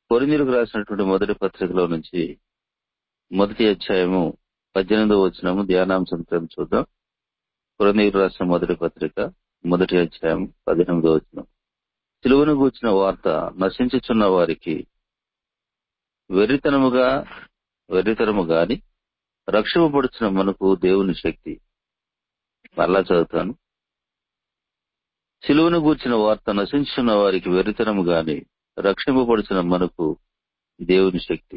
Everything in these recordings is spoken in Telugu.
కొరిందీలకు రాసినటువంటి మొదటి పత్రికలో నుంచి మొదటి అధ్యాయము పద్దెనిమిదో వచ్చినము ధ్యానాంశం క్రమం చూద్దాం కొరిందీలకు రాసిన మొదటి పత్రిక మొదటి అధ్యాయం పద్దెనిమిదో వచ్చిన సిలువను కూర్చిన వార్త నశించుచున్న వారికి వెర్రితనముగా వెర్రితనము గాని రక్షింపబడుచున్న మనకు దేవుని శక్తి మరలా చదువుతాను సిలువను గూర్చిన వార్త నశించున్న వారికి వెర్రితనము గాని రక్షింపబడుచిన మనకు దేవుని శక్తి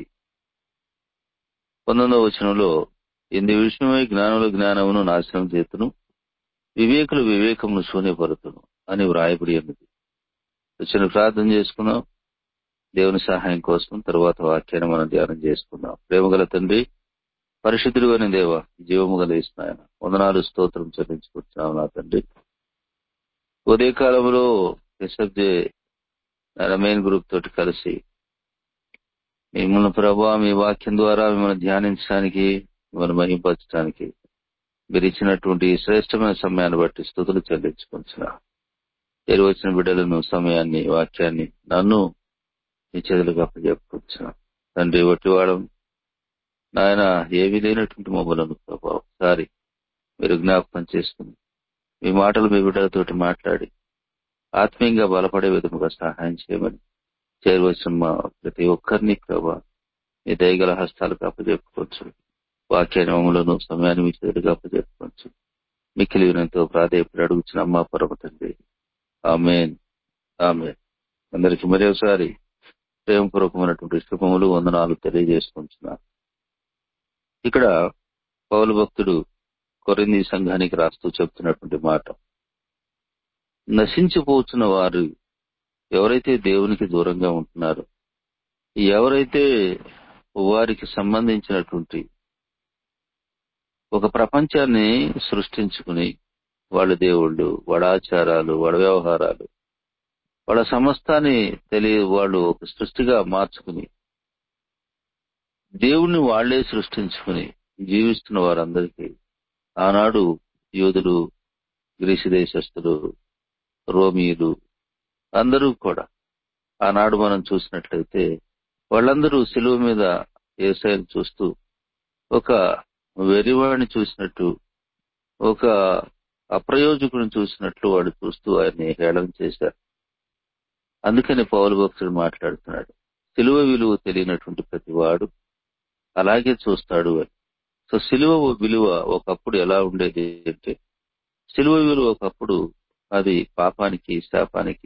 పంతొమ్మిదవ వచనంలో ఇంది విషయమై జ్ఞానుల జ్ఞానమును నాశనం చేతును వివేకులు వివేకమును శూన్యపరుతును అని వ్రాయబడి ఉన్నది వచ్చిన ప్రార్థన చేసుకున్నాం దేవుని సహాయం కోసం తరువాత వాక్యాన్ని మనం ధ్యానం చేసుకుందాం ప్రేమగల తండ్రి పరిశుద్ధుడు అని దేవ జీవము కలిగిస్తున్నాయన వందనాలు స్తోత్రం చెల్లించుకుంటున్నాం నా తండ్రి ఉదయకాలంలో ఎస్ఎఫ్జే రమేన్ గ్రూప్ తోటి కలిసి మిమ్మల్ని ప్రభా మీ వాక్యం ద్వారా మిమ్మల్ని ధ్యానించడానికి మిమ్మల్ని మహింపరచడానికి మీరు ఇచ్చినటువంటి శ్రేష్టమైన సమయాన్ని బట్టి స్థుతులు చెల్లించుకుంటున్నా ఎరు వచ్చిన బిడ్డలను సమయాన్ని వాక్యాన్ని నన్ను మీ చేతులకు అప్పచెప్పుకుంటున్నా తండ్రి ఒట్టివాడం నాయన ఏమీ లేనటువంటి మమ్మలను ప్రభా ఒకసారి మీరు జ్ఞాపకం చేసుకుని మీ మాటలు మీ బిడ్డలతోటి మాట్లాడి ఆత్మీయంగా బలపడే విధముగా సహాయం చేయమని చేరవచ్చిన మా ప్రతి ఒక్కరిని ప్రభా మీ దయగల హస్తాలకు అప్పచెప్పుకోవచ్చు వాక్యాన్ని మమ్మలను సమయాన్ని మీ చేతులకు అప్పచెప్పుకోవచ్చు మిక్కిలి వినంతో ప్రాధేయపడి అడుగుచిన అమ్మ పరమ తండ్రి ఆమెన్ ఆమెన్ అందరికి మరి ఒకసారి ప్రేమపూర్వకమైనటువంటి శుభములు వందనాలు తెలియజేసుకుంటున్నా ఇక్కడ పౌలు భక్తుడు కొరింది సంఘానికి రాస్తూ చెప్తున్నటువంటి మాట నశించిపోతున్న వారు ఎవరైతే దేవునికి దూరంగా ఉంటున్నారో ఎవరైతే వారికి సంబంధించినటువంటి ఒక ప్రపంచాన్ని సృష్టించుకుని వాళ్ళ దేవుళ్ళు వాళ్ళ ఆచారాలు వాళ్ళ వ్యవహారాలు వాళ్ళ సమస్తాన్ని తెలియ వాళ్ళు ఒక సృష్టిగా మార్చుకుని దేవుణ్ణి వాళ్లే సృష్టించుకుని జీవిస్తున్న వారందరికీ ఆనాడు యోధులు గ్రీసు దేశస్తులు రోమీలు అందరూ కూడా ఆనాడు మనం చూసినట్లయితే వాళ్ళందరూ సిలువ మీద ఏసైలు చూస్తూ ఒక వెరివాడిని చూసినట్టు ఒక అప్రయోజకుని చూసినట్లు వాడు చూస్తూ ఆయన్ని హేళన చేశారు అందుకని పౌలు భక్తుడు మాట్లాడుతున్నాడు సిలువ విలువ తెలియనటువంటి ప్రతి వాడు అలాగే చూస్తాడు అని సో సిలువ విలువ ఒకప్పుడు ఎలా ఉండేది అంటే సిలువ విలువ ఒకప్పుడు అది పాపానికి శాపానికి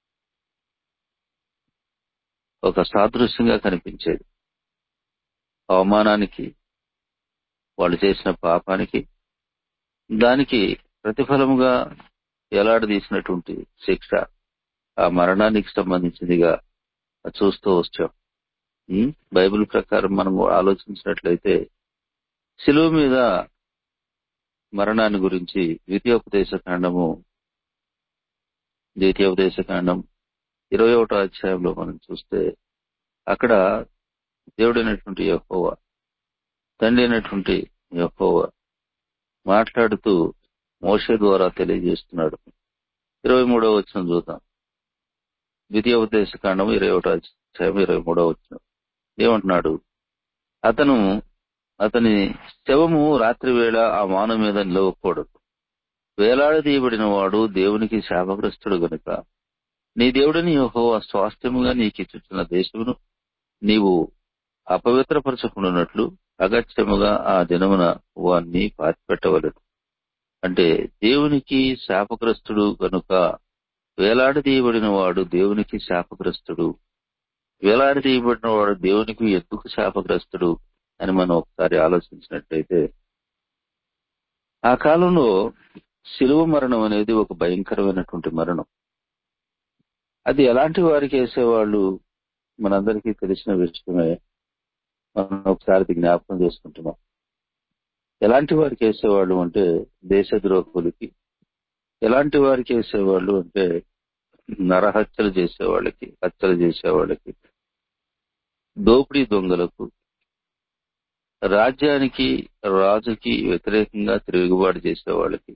ఒక సాదృశ్యంగా కనిపించేది అవమానానికి వాళ్ళు చేసిన పాపానికి దానికి ప్రతిఫలముగా ఎలాడదీసినటువంటి శిక్ష ఆ మరణానికి సంబంధించిందిగా చూస్తూ వచ్చాం బైబిల్ ప్రకారం మనం ఆలోచించినట్లయితే శిలువ మీద మరణాన్ని గురించి ద్వితీయోపదేశ కాండము ద్వితీయోపదేశ కాండం ఇరవై ఒకటో అధ్యాయంలో మనం చూస్తే అక్కడ దేవుడైనటువంటి యహోవ తండ్రి అయినటువంటి యహోవ మాట్లాడుతూ మోషే ద్వారా తెలియజేస్తున్నాడు ఇరవై మూడవ వచ్చిన చూద్దాం ద్వితీయోపదేశ కాండం ఇరవై ఒకటో అధ్యాయం ఇరవై మూడవ వచ్చిన ఏమంటున్నాడు అతను అతని శవము రాత్రి వేళ ఆ మానవ మీద నిలవకూడదు వేలాడదీయబడిన వాడు దేవునికి శాపగ్రస్తుడు గనుక నీ దేవుడిని యహో స్వాస్థ్యముగా నీకు ఇచ్చుతున్న దేశమును నీవు అపవిత్రపరచకుండానట్లు అగత్యముగా ఆ దినమున వాన్ని పాతిపెట్టవలదు అంటే దేవునికి శాపగ్రస్తుడు గనుక వేలాడదీయబడిన వాడు దేవునికి శాపగ్రస్తుడు వేలాడదీయబడిన వాడు దేవునికి ఎందుకు శాపగ్రస్తుడు అని మనం ఒకసారి ఆలోచించినట్లయితే ఆ కాలంలో శిలువ మరణం అనేది ఒక భయంకరమైనటువంటి మరణం అది ఎలాంటి వారికి వేసేవాళ్ళు మనందరికీ తెలిసిన విషయమే మనం ఒకసారి జ్ఞాపకం చేసుకుంటున్నాం ఎలాంటి వారికి వేసేవాళ్ళు అంటే దేశద్రోహులకి ఎలాంటి వారికి వేసేవాళ్ళు అంటే నరహత్యలు చేసేవాళ్ళకి హత్యలు చేసేవాళ్ళకి దోపిడీ దొంగలకు రాజ్యానికి రాజుకి వ్యతిరేకంగా తిరుగుబాటు చేసేవాళ్ళకి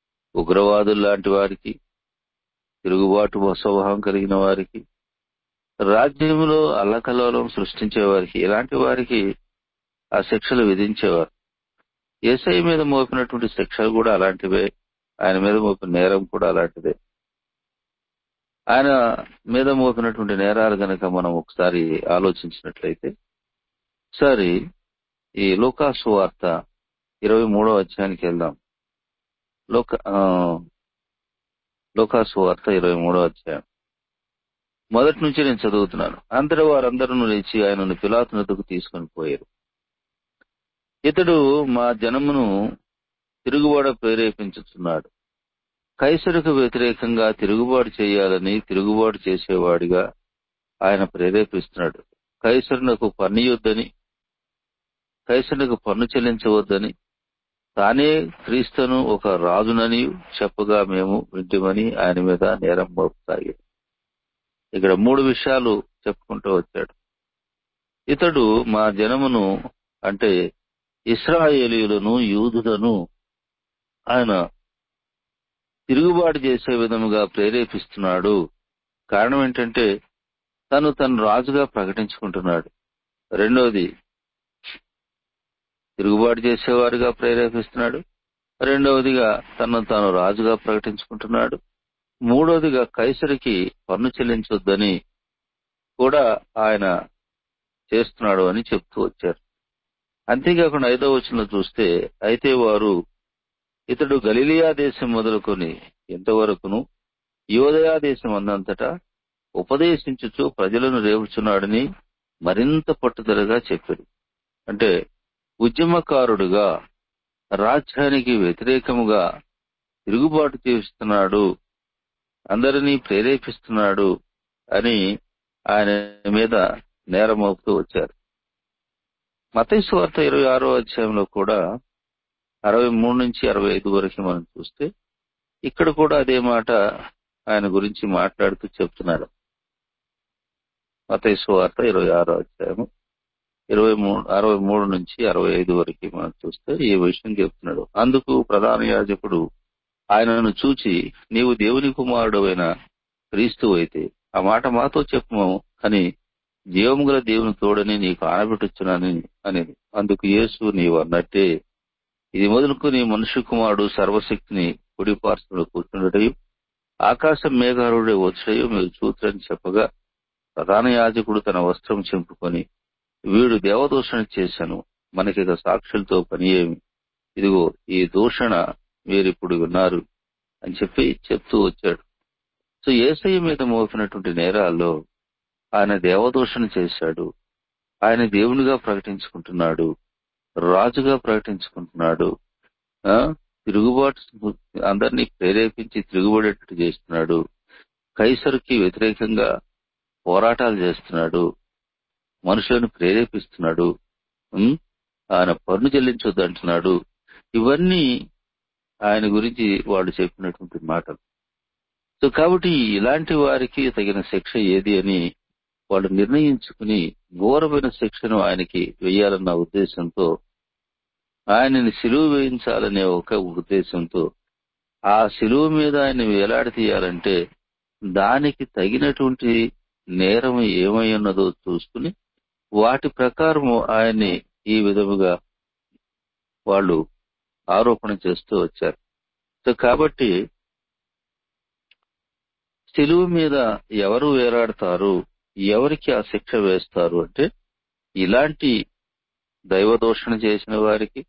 ఉగ్రవాదులు లాంటి వారికి తిరుగుబాటు స్వభావం కలిగిన వారికి రాజ్యంలో అల్లకల్లోలం సృష్టించే వారికి ఇలాంటి వారికి ఆ శిక్షలు విధించేవారు ఏసఐ మీద మోపినటువంటి శిక్షలు కూడా అలాంటివే ఆయన మీద మోపిన నేరం కూడా అలాంటిదే ఆయన మీద మోపినటువంటి నేరాలు గనక మనం ఒకసారి ఆలోచించినట్లయితే ఒకసారి ఈ లోకాసు వార్త ఇరవై మూడో అధ్యాయానికి వెళ్దాం లోక ఆ, లోకాసు వార్త ఇరవై మూడో అధ్యాయం మొదటి నుంచి నేను చదువుతున్నాను అందరూ వారందరూ లేచి ఆయనను పిలాతునకు తీసుకొని పోయారు ఇతడు మా జనమును తిరుగుబాటు ప్రేరేపించుతున్నాడు కైసరుకు వ్యతిరేకంగా తిరుగుబాటు చేయాలని తిరుగుబాటు చేసేవాడిగా ఆయన ప్రేరేపిస్తున్నాడు కైసరునకు పన్నియొద్దని కైసరునకు పన్ను చెల్లించవద్దని తానే క్రీస్తును ఒక రాజునని చెప్పగా మేము వింటిమని ఆయన మీద నేరం మోపుతాయి ఇక్కడ మూడు విషయాలు చెప్పుకుంటూ వచ్చాడు ఇతడు మా జనమును అంటే ఇస్రాయేలీయులను యూదులను ఆయన తిరుగుబాటు చేసే విధముగా ప్రేరేపిస్తున్నాడు కారణం ఏంటంటే తను తను రాజుగా ప్రకటించుకుంటున్నాడు రెండోది తిరుగుబాటు చేసేవారుగా ప్రేరేపిస్తున్నాడు రెండవదిగా తను తాను రాజుగా ప్రకటించుకుంటున్నాడు మూడవదిగా కైసరికి పన్ను చెల్లించొద్దని కూడా ఆయన చేస్తున్నాడు అని చెప్తూ వచ్చారు అంతేకాకుండా ఐదో వచనంలో చూస్తే అయితే వారు ఇతడు గలిలియా దేశం మొదలుకొని ఎంతవరకును యోదయా దేశం అందంతటా ఉపదేశించుచు ప్రజలను రేపుచున్నాడని మరింత పట్టుదలగా చెప్పారు అంటే ఉద్యమకారుడుగా రాజ్యానికి వ్యతిరేకముగా తిరుగుబాటు చేస్తున్నాడు అందరినీ ప్రేరేపిస్తున్నాడు అని ఆయన మీద నేరం మోపుతూ వచ్చారు మతైసు వార్త ఇరవై ఆరో అధ్యాయంలో కూడా అరవై మూడు నుంచి అరవై ఐదు వరకు మనం చూస్తే ఇక్కడ కూడా అదే మాట ఆయన గురించి మాట్లాడుతూ చెప్తున్నాడు మతైసు వార్త ఇరవై ఆరో అధ్యాయము ఇరవై మూడు అరవై మూడు నుంచి అరవై ఐదు వరకు మనం చూస్తే ఈ విషయం చెప్తున్నాడు అందుకు ప్రధాన యాజకుడు ఆయనను చూచి నీవు దేవుని కుమారుడవైన క్రీస్తు అయితే ఆ మాట మాతో చెప్పము అని జీవము గల దేవుని తోడని నీకు ఆనబెట్టుచున్నానని అనేది అందుకు యేసు నీవు అన్నట్టే ఇది మొదలుకొని మనుష్య కుమారుడు సర్వశక్తిని కుడి పార్శ్వలో కూర్చుండటయు ఆకాశం మేఘారుడే వచ్చాయో మీరు చూతురని చెప్పగా ప్రధాన యాజకుడు తన వస్త్రం చింపుకొని వీడు దేవదూషణ చేశాను మనకిక సాక్షులతో పని ఏమి ఇదిగో ఈ దూషణ మీరిప్పుడు విన్నారు అని చెప్పి చెప్తూ వచ్చాడు సో ఏసయ్య మీద మోపినటువంటి నేరాల్లో ఆయన దేవదూషణ చేశాడు ఆయన దేవునిగా ప్రకటించుకుంటున్నాడు రాజుగా ప్రకటించుకుంటున్నాడు ఆ తిరుగుబాటు అందరినీ ప్రేరేపించి తిరుగుబడేటట్టు చేస్తున్నాడు కైసరుకి వ్యతిరేకంగా పోరాటాలు చేస్తున్నాడు మనుషులను ప్రేరేపిస్తున్నాడు ఉం? ఆయన పన్ను చెల్లించొద్దు అంటున్నాడు ఇవన్నీ ఆయన గురించి వాళ్ళు చెప్పినటువంటి మాటలు సో కాబట్టి ఇలాంటి వారికి తగిన శిక్ష ఏది అని వాళ్ళు నిర్ణయించుకుని ఘోరమైన శిక్షను ఆయనకి వెయ్యాలన్న ఉద్దేశంతో ఆయనని సిలువ వేయించాలనే ఒక ఉద్దేశంతో ఆ సిలువ మీద ఆయన వేలాడి తీయాలంటే దానికి తగినటువంటి నేరం ఏమై ఉన్నదో చూసుకుని వాటి ప్రకారము ఆయన్ని ఈ విధముగా వాళ్ళు ఆరోపణ చేస్తూ వచ్చారు సో కాబట్టి సిలువ మీద ఎవరు వేలాడతారు ఎవరికి ఆ శిక్ష వేస్తారు అంటే ఇలాంటి దైవదోషణ చేసిన వారికి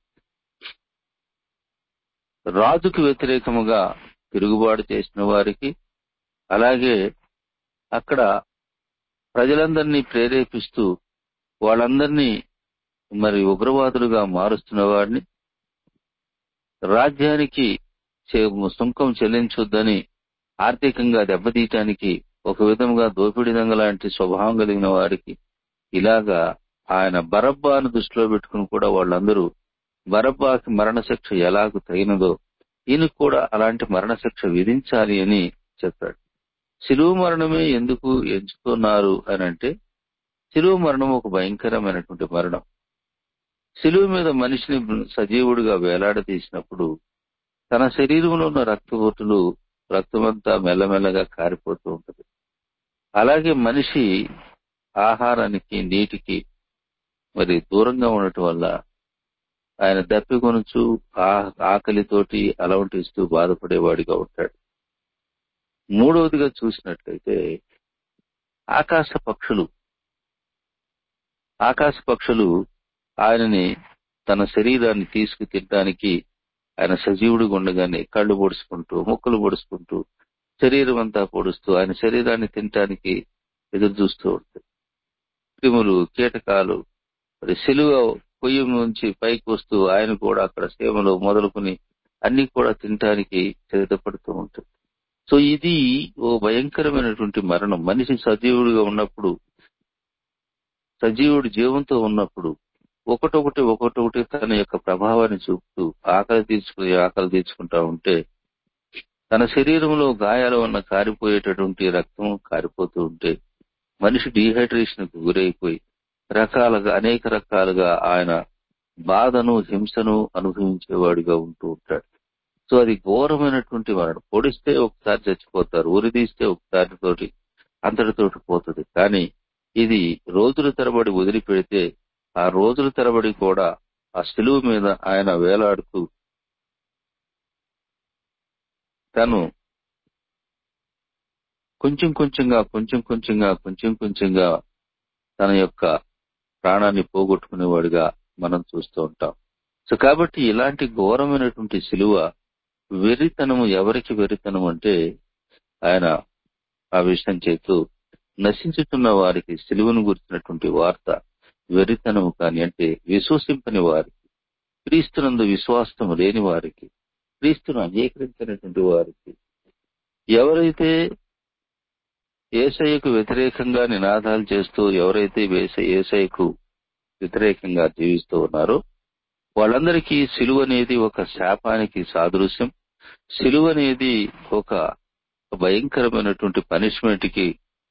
రాజుకు వ్యతిరేకముగా తిరుగుబాటు చేసిన వారికి అలాగే అక్కడ ప్రజలందరినీ ప్రేరేపిస్తూ వాళ్ళందరినీ మరి ఉగ్రవాదులుగా మారుస్తున్న వాడిని రాజ్యానికి చే- సుంకం చెల్లించొద్దని ఆర్థికంగా దెబ్బతీయటానికి ఒక విధంగా దోపిడీ దొంగ లాంటి స్వభావం కలిగిన వారికి ఇలాగా ఆయన బరబ్బాను దృష్టిలో పెట్టుకుని కూడా వాళ్ళందరూ బరబ్బాకి మరణశిక్ష ఎలాగూ తగినదో ఈయనకు కూడా అలాంటి మరణశిక్ష విధించాలి అని చెప్పాడు శిలువ మరణమే ఎందుకు ఎంచుకున్నారు అని అంటే శిలువ మరణం ఒక భయంకరమైనటువంటి మరణం శిలువ మీద మనిషిని సజీవుడిగా వేలాడదీసినప్పుడు తన శరీరంలో ఉన్న రక్తబొట్టులు రక్తమంతా మెల్లమెల్లగా కారిపోతూ ఉంటుంది అలాగే మనిషి ఆహారానికి నీటికి మరి దూరంగా ఉండటం వల్ల ఆయన దప్పికొనుచు ఆ- ఆకలితోటి అలవంటిస్తూ బాధపడేవాడిగా ఉంటాడు మూడవదిగా చూసినట్లయితే ఆకాశ పక్షులు ఆకాశ పక్షులు ఆయనని తన శరీరాన్ని తీసుకు తినడానికి ఆయన సజీవుడిగా ఉండగానే కళ్ళు పొడుచుకుంటూ ముక్కలు పొడుచుకుంటూ శరీరం అంతా పొడుస్తూ ఆయన శరీరాన్ని తినటానికి ఎదురు చూస్తూ ఉంటాయి క్రిములు కీటకాలు మరి సిలువ పొయ్యి నుంచి పైకి వస్తూ ఆయన కూడా అక్కడ సేవలు మొదలుకొని అన్ని కూడా తినటానికి సిద్ధపడుతూ ఉంటుంది సో ఇది ఓ భయంకరమైనటువంటి మరణం మనిషి సజీవుడిగా ఉన్నప్పుడు సజీవుడు జీవంతో ఉన్నప్పుడు ఒకటొకటి ఒకటొకటి తన యొక్క ప్రభావాన్ని చూపుతూ ఆకలి తీర్చుకుని ఆకలి తీర్చుకుంటా ఉంటే తన శరీరంలో గాయాల వల్ల కారిపోయేటటువంటి రక్తం కారిపోతూ ఉంటే మనిషి డీహైడ్రేషన్ కు గురైపోయి రకాలుగా అనేక రకాలుగా ఆయన బాధను హింసను అనుభవించేవాడిగా ఉంటూ ఉంటాడు సో అది ఘోరమైనటువంటి మరణం పొడిస్తే ఒకసారి చచ్చిపోతారు ఉరిదీస్తే ఒకసారి తోటి అంతటితోటి పోతుంది కానీ ఇది రోజుల తరబడి వదిలిపెడితే ఆ రోజుల తరబడి కూడా ఆ సిలువు మీద ఆయన వేలాడుతూ తను కొంచెం కొంచెంగా కొంచెం కొంచెంగా కొంచెం కొంచెంగా తన యొక్క ప్రాణాన్ని పోగొట్టుకునేవాడిగా మనం చూస్తూ ఉంటాం సో కాబట్టి ఇలాంటి ఘోరమైనటువంటి సిలువ వెర్రితనము ఎవరికి వెర్రితనం అంటే ఆయన ఆ విషయం చేస్తూ నశించుతున్న వారికి సిలువను గురించినటువంటి వార్త వెర్రితనము కాని అంటే విశ్వసింపని వారికి క్రీస్తునందు విశ్వాసం లేని వారికి క్రీస్తును అంగీకరించినటువంటి వారికి ఎవరైతే ఏసయ్యకు వ్యతిరేకంగా నినాదాలు చేస్తూ ఎవరైతే వేస- ఏసయ్యకు వ్యతిరేకంగా జీవిస్తూ ఉన్నారో వాళ్ళందరికీ సిలువ అనేది ఒక శాపానికి సాదృశ్యం సిలువ అనేది ఒక భయంకరమైనటువంటి పనిష్మెంట్ కి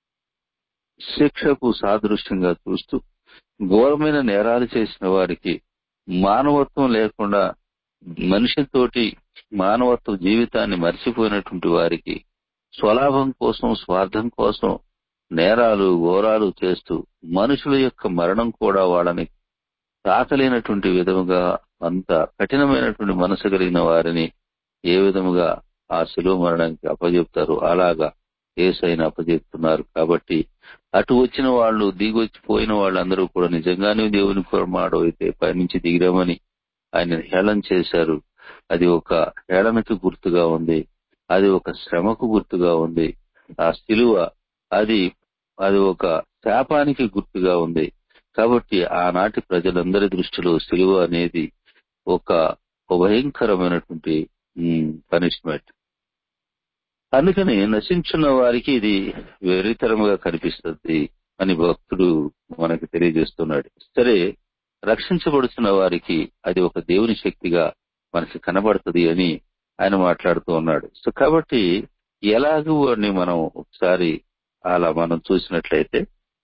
శిక్షకు సాదృశ్యంగా చూస్తూ ఘోరమైన నేరాలు చేసిన వారికి మానవత్వం లేకుండా మనిషితోటి మానవత్వ జీవితాన్ని మర్చిపోయినటువంటి వారికి స్వలాభం కోసం స్వార్థం కోసం నేరాలు ఘోరాలు చేస్తూ మనుషుల యొక్క మరణం కూడా వాళ్ళని తాకలేనటువంటి విధముగా అంత కఠినమైనటువంటి మనసు కలిగిన వారిని ఏ విధముగా ఆ శిలువ మరణానికి అప్పజెప్తారు అలాగా ఏసైన అప్పజెప్తున్నారు కాబట్టి అటు వచ్చిన వాళ్ళు దిగొచ్చి పోయిన వాళ్ళందరూ కూడా నిజంగానే దేవుని కురమాడు అయితే పైనుంచి దిగిరామని ఆయన హేళన చేశారు అది ఒక హేళనకు గుర్తుగా ఉంది అది ఒక శ్రమకు గుర్తుగా ఉంది ఆ శిలువ అది అది ఒక శాపానికి గుర్తుగా ఉంది కాబట్టి ఆనాటి ప్రజలందరి దృష్టిలో సిలువ అనేది ఒక భయంకరమైనటువంటి పనిష్మెంట్ అందుకని నశించున్న వారికి ఇది వెర్రితరముగా కనిపిస్తుంది అని భక్తుడు మనకు తెలియజేస్తున్నాడు సరే రక్షించబడుతున్న వారికి అది ఒక దేవుని శక్తిగా మనకి కనబడుతుంది అని ఆయన మాట్లాడుతూ ఉన్నాడు సో కాబట్టి ఎలాగూ అని మనం ఒకసారి అలా మనం చూసినట్లయితే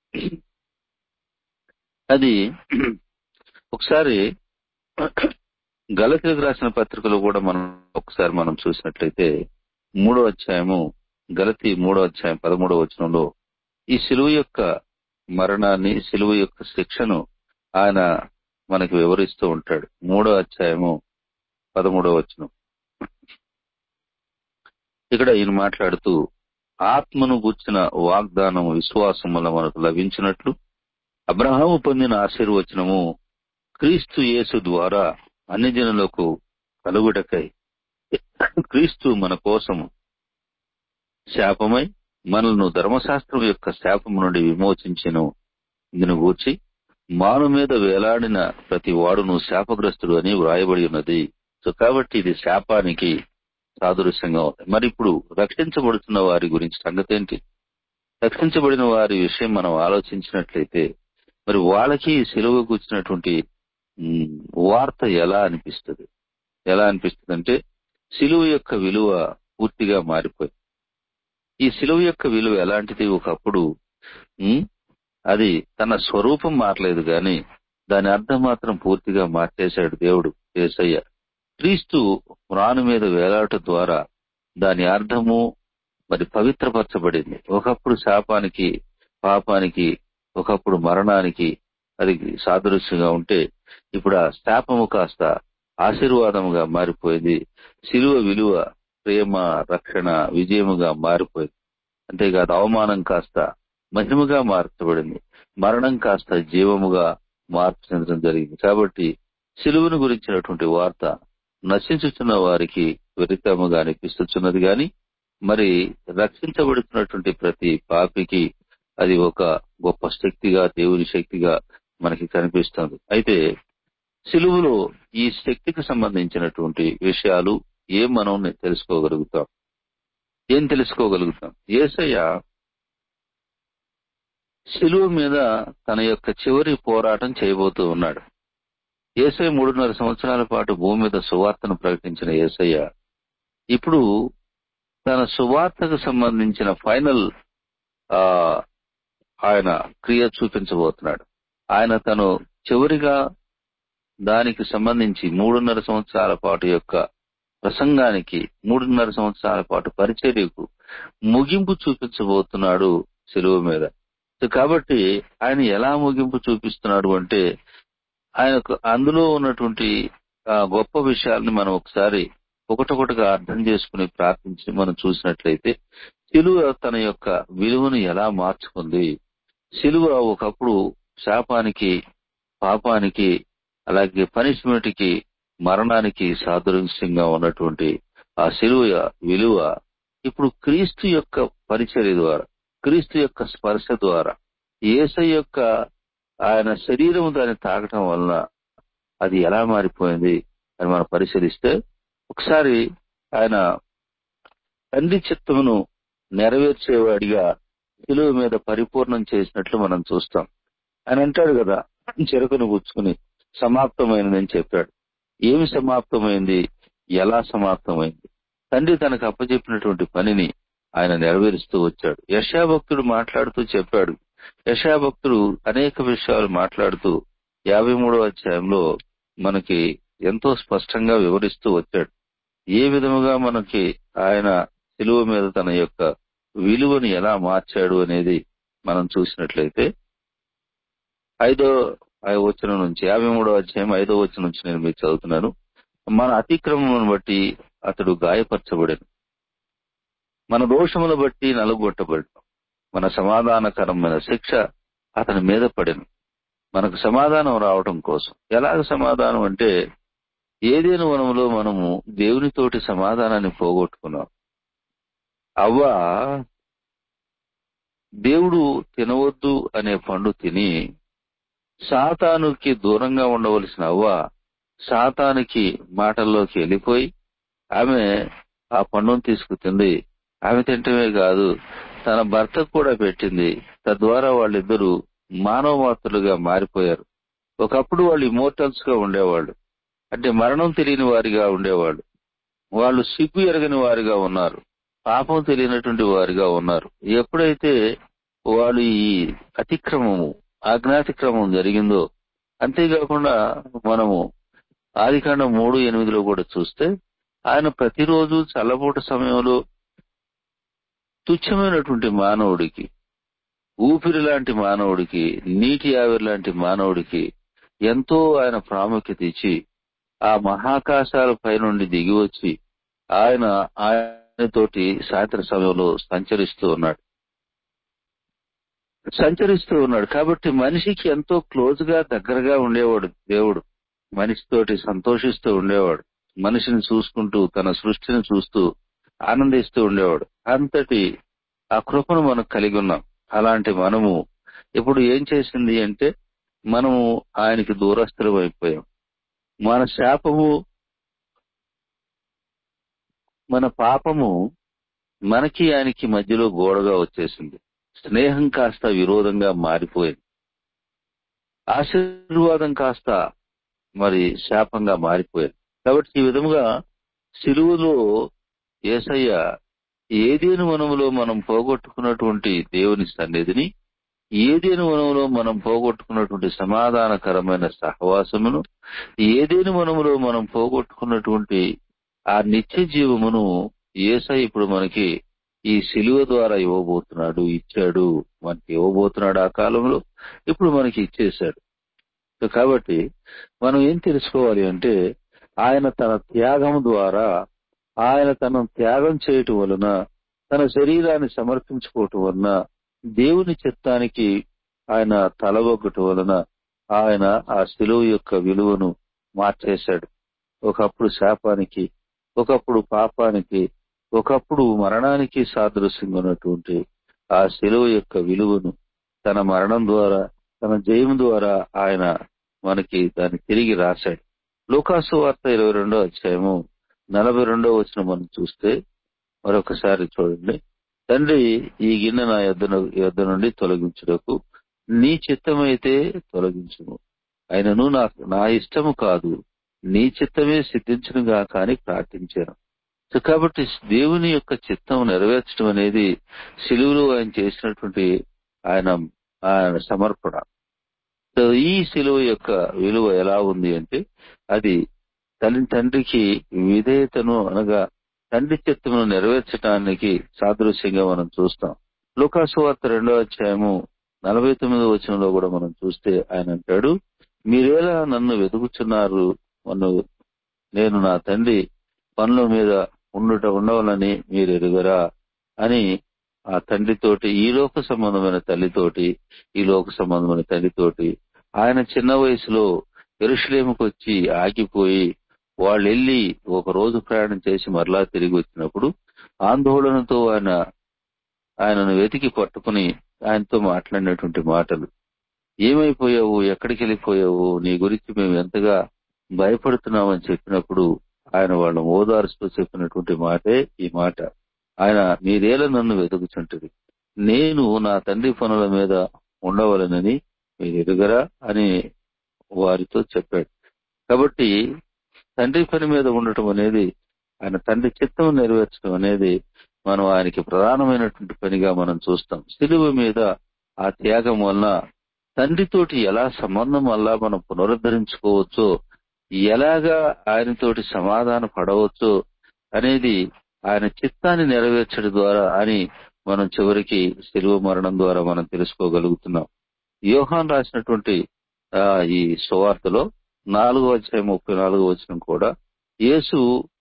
అది ఒకసారి గలతీలకు రాసిన పత్రికలో కూడా మనం ఒకసారి మనం చూసినట్లయితే మూడో అధ్యాయము గలతి మూడో అధ్యాయం పదమూడో వచనంలో ఈ సిలువ యొక్క మరణాన్ని సిలువ యొక్క శిక్షను ఆయన మనకి వివరిస్తూ ఉంటాడు మూడో అధ్యాయము పదమూడో వచనం ఇక్కడ ఈయన మాట్లాడుతూ ఆత్మను గుర్చిన వాగ్దానం విశ్వాసం వల్ల మనకు లభించినట్లు అబ్రహాము పొందిన ఆశీర్వచనము క్రీస్తు యేసు ద్వారా అన్ని జనులకు కలుగుటకై క్రీస్తు మన కోసము శాపమై మనల్ని ధర్మశాస్త్రం యొక్క శాపము నుండి విమోచించెను ఇందును గూర్చి మాను మీద వేలాడిన ప్రతి వాడును శాపగ్రస్తుడు అని వ్రాయబడి ఉన్నది సో కాబట్టి ఇది శాపానికి సాదృశ్యంగా ఉంది మరి ఇప్పుడు రక్షించబడుతున్న వారి గురించి సంగతి ఏంటి రక్షించబడిన వారి విషయం మనం ఆలోచించినట్లయితే మరి వాళ్ళకి సెలవు కూర్చున్నటువంటి వార్త ఎలా అనిపిస్తుంది ఎలా అనిపిస్తుంది అంటే సిలువ యొక్క విలువ పూర్తిగా మారిపోయింది ఈ సిలువ యొక్క విలువ ఎలాంటిది ఒకప్పుడు ఉమ్, అది తన స్వరూపం మారలేదు గాని దాని అర్థం మాత్రం పూర్తిగా మార్చేశాడు దేవుడు ఏసయ్య క్రీస్తు రాను మీద వేలాట ద్వారా దాని అర్థము మరి పవిత్రపరచబడింది ఒకప్పుడు శాపానికి పాపానికి ఒకప్పుడు మరణానికి అది సాదృశ్యంగా ఉంటే ఇప్పుడు ఆ శాపము కాస్త ఆశీర్వాదముగా మారిపోయింది శిలువ విలువ ప్రేమ రక్షణ విజయముగా మారిపోయింది అంతేకాదు అవమానం కాస్త మహిమగా మార్చబడింది మరణం కాస్త జీవముగా మార్పు చెందడం జరిగింది కాబట్టి సిలువను గురించినటువంటి వార్త నశించుతున్న వారికి విరితముగా అనిపిస్తున్నది గాని మరి రక్షించబడుతున్నటువంటి ప్రతి పాపికి అది ఒక గొప్ప శక్తిగా దేవుని శక్తిగా మనకి కనిపిస్తుంది అయితే సిలువలో ఈ శక్తికి సంబంధించినటువంటి విషయాలు ఏం మనం తెలుసుకోగలుగుతాం ఏం తెలుసుకోగలుగుతాం ఏసయ్య సిలువ మీద తన యొక్క చివరి పోరాటం చేయబోతూ ఉన్నాడు ఏసై మూడున్నర సంవత్సరాల పాటు భూమి మీద సువార్తను ప్రకటించిన ఏసయ్య ఇప్పుడు తన సువార్తకు సంబంధించిన ఫైనల్ ఆ ఆయన క్రియ చూపించబోతున్నాడు ఆయన తను చివరిగా దానికి సంబంధించి మూడున్నర సంవత్సరాల పాటు యొక్క ప్రసంగానికి మూడున్నర సంవత్సరాల పాటు పరిచర్యకు ముగింపు చూపించబోతున్నాడు సెలువు మీద కాబట్టి ఆయన ఎలా ముగింపు చూపిస్తున్నాడు అంటే ఆయనకు అందులో ఉన్నటువంటి ఆ గొప్ప విషయాల్ని మనం ఒకసారి ఒకటొకటిగా అర్థం చేసుకుని ప్రార్థించి మనం చూసినట్లయితే సిలువ తన యొక్క విలువను ఎలా మార్చుకుంది సిలువ ఒకప్పుడు శాపానికి పాపానికి అలాగే పనిష్మెంట్ కి మరణానికి సాదృశ్యంగా ఉన్నటువంటి ఆ సిలువ విలువ ఇప్పుడు క్రీస్తు యొక్క పరిచర్య ద్వారా క్రీస్తు యొక్క స్పర్శ ద్వారా ఏస యొక్క ఆయన శరీరం దాన్ని తాకటం వలన అది ఎలా మారిపోయింది అని మనం పరిశీలిస్తే ఒకసారి ఆయన తండ్రి చిత్తమును నెరవేర్చేవాడిగా సిలువ మీద పరిపూర్ణం చేసినట్లు మనం చూస్తాం ఆయన అంటాడు కదా చెరుకును గుచ్చుకుని సమాప్తమైనదని చెప్పాడు ఏమి సమాప్తమైంది ఎలా సమాప్తమైంది తండ్రి తనకు అప్పచెప్పినటువంటి పనిని ఆయన నెరవేరుస్తూ వచ్చాడు యశాభక్తుడు మాట్లాడుతూ చెప్పాడు యశాభక్తుడు అనేక విషయాలు మాట్లాడుతూ యాభై మూడో అధ్యాయంలో మనకి ఎంతో స్పష్టంగా వివరిస్తూ వచ్చాడు ఏ విధముగా మనకి ఆయన సిలువ మీద తన యొక్క విలువను ఎలా మార్చాడు అనేది మనం చూసినట్లయితే ఐదో వచనం నుంచి యాభై మూడో అధ్యాయం ఐదో వచనం నుంచి నేను మీకు చదువుతున్నాను మన అతిక్రమమును బట్టి అతడు గాయపరచబడను మన దోషమును బట్టి నలుగొట్టబడను మన సమాధానకరమైన శిక్ష అతని మీద పడెను మనకు సమాధానం రావటం కోసం ఎలాగ సమాధానం అంటే ఏదేను వనములో మనము దేవునితోటి సమాధానాన్ని పోగొట్టుకున్నాం అవ్వ దేవుడు తినవద్దు అనే పండు తిని సాతానుకి దూరంగా ఉండవలసిన అవ్వ సాతానికి మాటల్లోకి వెళ్ళిపోయి ఆమె ఆ పండును తీసుకుతుంది ఆమె తింటమే కాదు తన భర్తకు కూడా పెట్టింది తద్వారా వాళ్ళిద్దరూ మానవ మాతృలుగా మారిపోయారు ఒకప్పుడు వాళ్ళు ఇమోర్టల్స్ గా ఉండేవాళ్ళు అంటే మరణం తెలియని వారిగా ఉండేవాళ్ళు వాళ్ళు సిగ్గు ఎరగని వారిగా ఉన్నారు పాపం తెలియనటువంటి వారిగా ఉన్నారు ఎప్పుడైతే వాళ్ళు ఈ అతిక్రమము ఆజ్ఞాతిక్రమం జరిగిందో అంతేకాకుండా మనము ఆదికాండం మూడు ఎనిమిదిలో కూడా చూస్తే ఆయన ప్రతిరోజు చల్లబూట సమయంలో తుచ్చమైనటువంటి మానవుడికి ఊపిరి లాంటి మానవుడికి నీటి ఆవిరి లాంటి మానవుడికి ఎంతో ఆయన ప్రాముఖ్యత ఇచ్చి ఆ మహాకాశాల పైనుండి దిగి వచ్చి ఆయన ఆయనతోటి సాయంత్ర సమయంలో సంచరిస్తూ ఉన్నాడు సంచరిస్తూ ఉన్నాడు కాబట్టి మనిషికి ఎంతో క్లోజ్ గా దగ్గరగా ఉండేవాడు దేవుడు మనిషితోటి సంతోషిస్తూ ఉండేవాడు మనిషిని చూసుకుంటూ తన సృష్టిని చూస్తూ ఆనందిస్తూ ఉండేవాడు అంతటి ఆ కృపను మనం కలిగి ఉన్నాం అలాంటి మనము ఇప్పుడు ఏం చేసింది అంటే మనము ఆయనకి దూరస్థులం అయిపోయాం మన శాపము మన పాపము మనకి ఆయనకి మధ్యలో గోడగా వచ్చేసింది స్నేహం కాస్త విరోధంగా మారిపోయింది ఆశీర్వాదం కాస్త మరి శాపంగా మారిపోయింది కాబట్టి ఈ విధముగా సిలువలో ఏసయ్య ఏదేను వనములో మనం పోగొట్టుకున్నటువంటి దేవుని సన్నిధిని ఏదేను వనములో మనం పోగొట్టుకున్నటువంటి సమాధానకరమైన సహవాసమును ఏదేను వనములో మనం పోగొట్టుకున్నటువంటి ఆ నిత్య జీవమును ఏసై ఇప్పుడు మనకి ఈ శిలువ ద్వారా ఇవ్వబోతున్నాడు ఇచ్చాడు మనకి ఇవ్వబోతున్నాడు ఆ కాలంలో ఇప్పుడు మనకి ఇచ్చేశాడు సో కాబట్టి మనం ఏం తెలుసుకోవాలి అంటే ఆయన తన త్యాగం ద్వారా ఆయన తన త్యాగం చేయటం వలన తన శరీరాన్ని సమర్పించుకోవటం వలన దేవుని చిత్తానికి ఆయన తలవొగ్గటం వలన ఆయన ఆ శిలువ యొక్క విలువను మార్చేశాడు ఒకప్పుడు శాపానికి ఒకప్పుడు పాపానికి ఒకప్పుడు మరణానికి సాదృశ్యంగా ఉన్నటువంటి ఆ శిలువ యొక్క విలువను తన మరణం ద్వారా తన జయం ద్వారా ఆయన మనకి దాన్ని తిరిగి రాశాడు లోకాసు వార్త ఇరవై రెండో అధ్యాయము నలభై రెండో వచ్చిన మనం చూస్తే మరొకసారి చూడండి తండ్రి ఈ గిన్నె నా యొద్ద యొద్ద నుండి తొలగించుటకు నీ చిత్తమైతే తొలగించుము అయినను నాకు నా ఇష్టము కాదు నీ చిత్తమే సిద్ధించునుగా కానీ ప్రార్థించాను సో కాబట్టి దేవుని యొక్క చిత్తం నెరవేర్చడం అనేది సిలువులో ఆయన చేసినటువంటి ఆయన ఆయన సమర్పణ సో ఈ సిలువ యొక్క విలువ ఎలా ఉంది అంటే అది తల్లి తండ్రికి విధేయతను అనగా తండ్రి చిత్తమును నెరవేర్చడానికి సాదృశ్యంగా మనం చూస్తాం లోకాసు వార్త రెండో అధ్యాయము నలభై తొమ్మిదో వచనంలో కూడా మనం చూస్తే ఆయన అంటాడు మీరేలా నన్ను వెతుకుచున్నారు నన్ను నేను నా తండ్రి పనుల మీద ఉండుట ఉండవలని మీరు ఎరుగరా అని ఆ తండ్రితోటి ఈ లోక సంబంధమైన తల్లితోటి ఈ లోక సంబంధమైన తల్లితోటి ఆయన చిన్న వయసులో ఎరుషులేముకు వచ్చి ఆగిపోయి వాళ్ళు వెళ్ళి ఒక రోజు ప్రయాణం చేసి మరలా తిరిగి వచ్చినప్పుడు ఆందోళనతో ఆయన ఆయనను వెతికి పట్టుకుని ఆయనతో మాట్లాడినటువంటి మాటలు ఏమైపోయావు ఎక్కడికి వెళ్ళిపోయావు నీ గురించి మేము ఎంతగా భయపడుతున్నామని చెప్పినప్పుడు ఆయన వాళ్ళ ఓదార్స్తూ చెప్పినటువంటి మాటే ఈ మాట ఆయన మీరేలా నన్ను వెతుకుచుంటది నేను నా తండ్రి పనుల మీద ఉండవలనని మీరు ఎదుగరా అని వారితో చెప్పాడు కాబట్టి తండ్రి పని మీద ఉండటం అనేది ఆయన తండ్రి చిత్తం నెరవేర్చడం అనేది మనం ఆయనకి ప్రధానమైనటువంటి పనిగా మనం చూస్తాం సిలువ మీద ఆ త్యాగం వలన తండ్రితోటి ఎలా సంబంధం వల్ల మనం పునరుద్ధరించుకోవచ్చో ఎలాగా ఆయనతోటి సమాధాన పడవచ్చో అనేది ఆయన చిత్తాన్ని నెరవేర్చడం ద్వారా అని మనం చివరికి సిలువ మరణం ద్వారా మనం తెలుసుకోగలుగుతున్నాం యోహాన్ రాసినటువంటి ఆ ఈ సువార్తలో నాలుగో అధ్యాయం ముప్పై నాలుగో వచ్చిన కూడా యేసు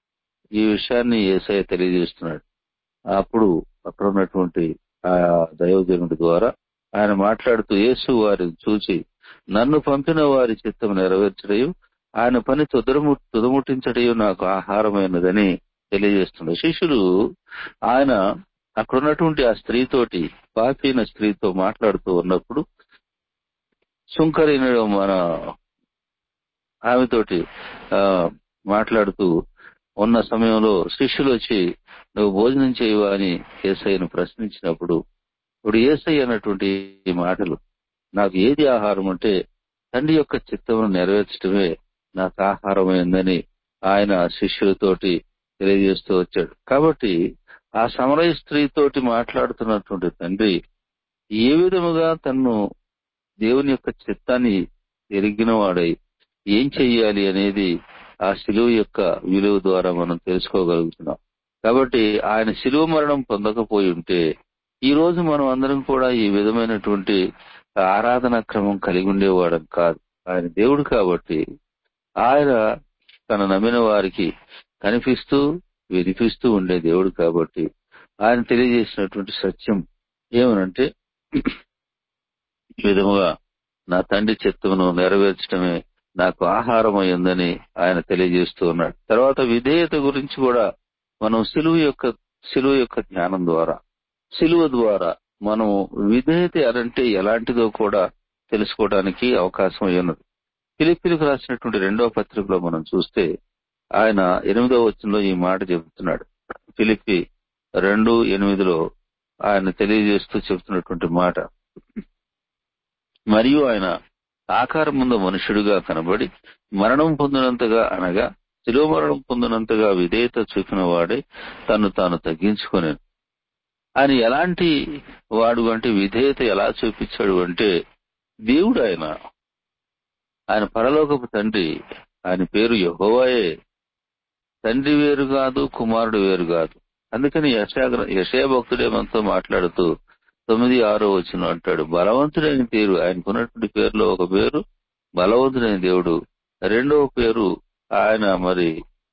ఈ విషయాన్ని ఏసయ్య తెలియజేస్తున్నాడు అప్పుడు అక్కడ ఉన్నటువంటి ఆ దైవజనుడి ద్వారా ఆయన మాట్లాడుతూ యేసు వారిని చూచి నన్ను పంపిన వారి చిత్తం నెరవేర్చడయు ఆయన పని తుదరము తుదముట్టించడయు నాకు ఆహారమైనదని తెలియజేస్తున్నారు శిష్యులు ఆయన అక్కడ ఉన్నటువంటి ఆ స్త్రీతోటి పాపైన స్త్రీతో మాట్లాడుతూ ఉన్నప్పుడు సుంకరైన మన ఆమెతోటి ఆ మాట్లాడుతూ ఉన్న సమయంలో శిష్యులు వచ్చి నువ్వు భోజనం చేయవా అని ఏసయ్యను ప్రశ్నించినప్పుడు ఇప్పుడు ఏసై అన్నటువంటి ఈ మాటలు నాకు ఏది ఆహారం అంటే తండ్రి యొక్క చిత్తమును నెరవేర్చడమే నాకు ఆహారమైందని ఆయన శిష్యులతోటి తెలియజేస్తూ వచ్చాడు కాబట్టి ఆ సమరయ స్త్రీతోటి మాట్లాడుతున్నటువంటి తండ్రి ఏ విధముగా తన్ను దేవుని యొక్క చిత్తాన్ని ఎరిగిన వాడై ఏం చెయ్యాలి అనేది ఆ శిలువ యొక్క విలువ ద్వారా మనం తెలుసుకోగలుగుతున్నాం కాబట్టి ఆయన శిలువ మరణం పొందకపోయి ఉంటే ఈ రోజు మనం అందరం కూడా ఈ విధమైనటువంటి ఆరాధన క్రమం కలిగి ఉండేవాడం కాదు ఆయన దేవుడు కాబట్టి ఆయన తన నమ్మిన వారికి కనిపిస్తూ వినిపిస్తూ ఉండే దేవుడు కాబట్టి ఆయన తెలియజేసినటువంటి సత్యం ఏమనంటే ఈ విధముగా నా తండ్రి చిత్తమును నెరవేర్చడమే నాకు ఆహారం అయిందని ఆయన తెలియజేస్తూ ఉన్నాడు తర్వాత విధేయత గురించి కూడా మనం సిలువ యొక్క సిలువ యొక్క జ్ఞానం ద్వారా సిలువ ద్వారా మనం విధేయత అంటే ఎలాంటిదో కూడా తెలుసుకోవడానికి అవకాశం ఉన్నది ఫిలిపిలకు రాసినటువంటి రెండవ పత్రికలో మనం చూస్తే ఆయన ఎనిమిదవ వచనంలో ఈ మాట చెబుతున్నాడు ఫిలిపి రెండు ఎనిమిదిలో ఆయన తెలియజేస్తూ చెబుతున్నటువంటి మాట మరియు ఆయన ఆకారం ముందు మనుషుడుగా కనబడి మరణం పొందినంతగా అనగా శిలువ మరణం పొందినంతగా విధేయత చూపిన వాడే తను తాను తగ్గించుకునేను ఆయన ఎలాంటి వాడు అంటే విధేయత ఎలా చూపించాడు అంటే దేవుడు ఆయన ఆయన పరలోకపు తండ్రి ఆయన పేరు యహోవాయే తండ్రి వేరు కాదు కుమారుడు వేరు కాదు అందుకని యశా యశయ భక్తుడే మనతో మాట్లాడుతూ తొమ్మిది ఆరో వచ్చిన అంటాడు బలవంతుడైన పేరు ఆయనకున్నటువంటి పేరులో ఒక పేరు బలవంతుడైన దేవుడు రెండవ పేరు ఆయన మరి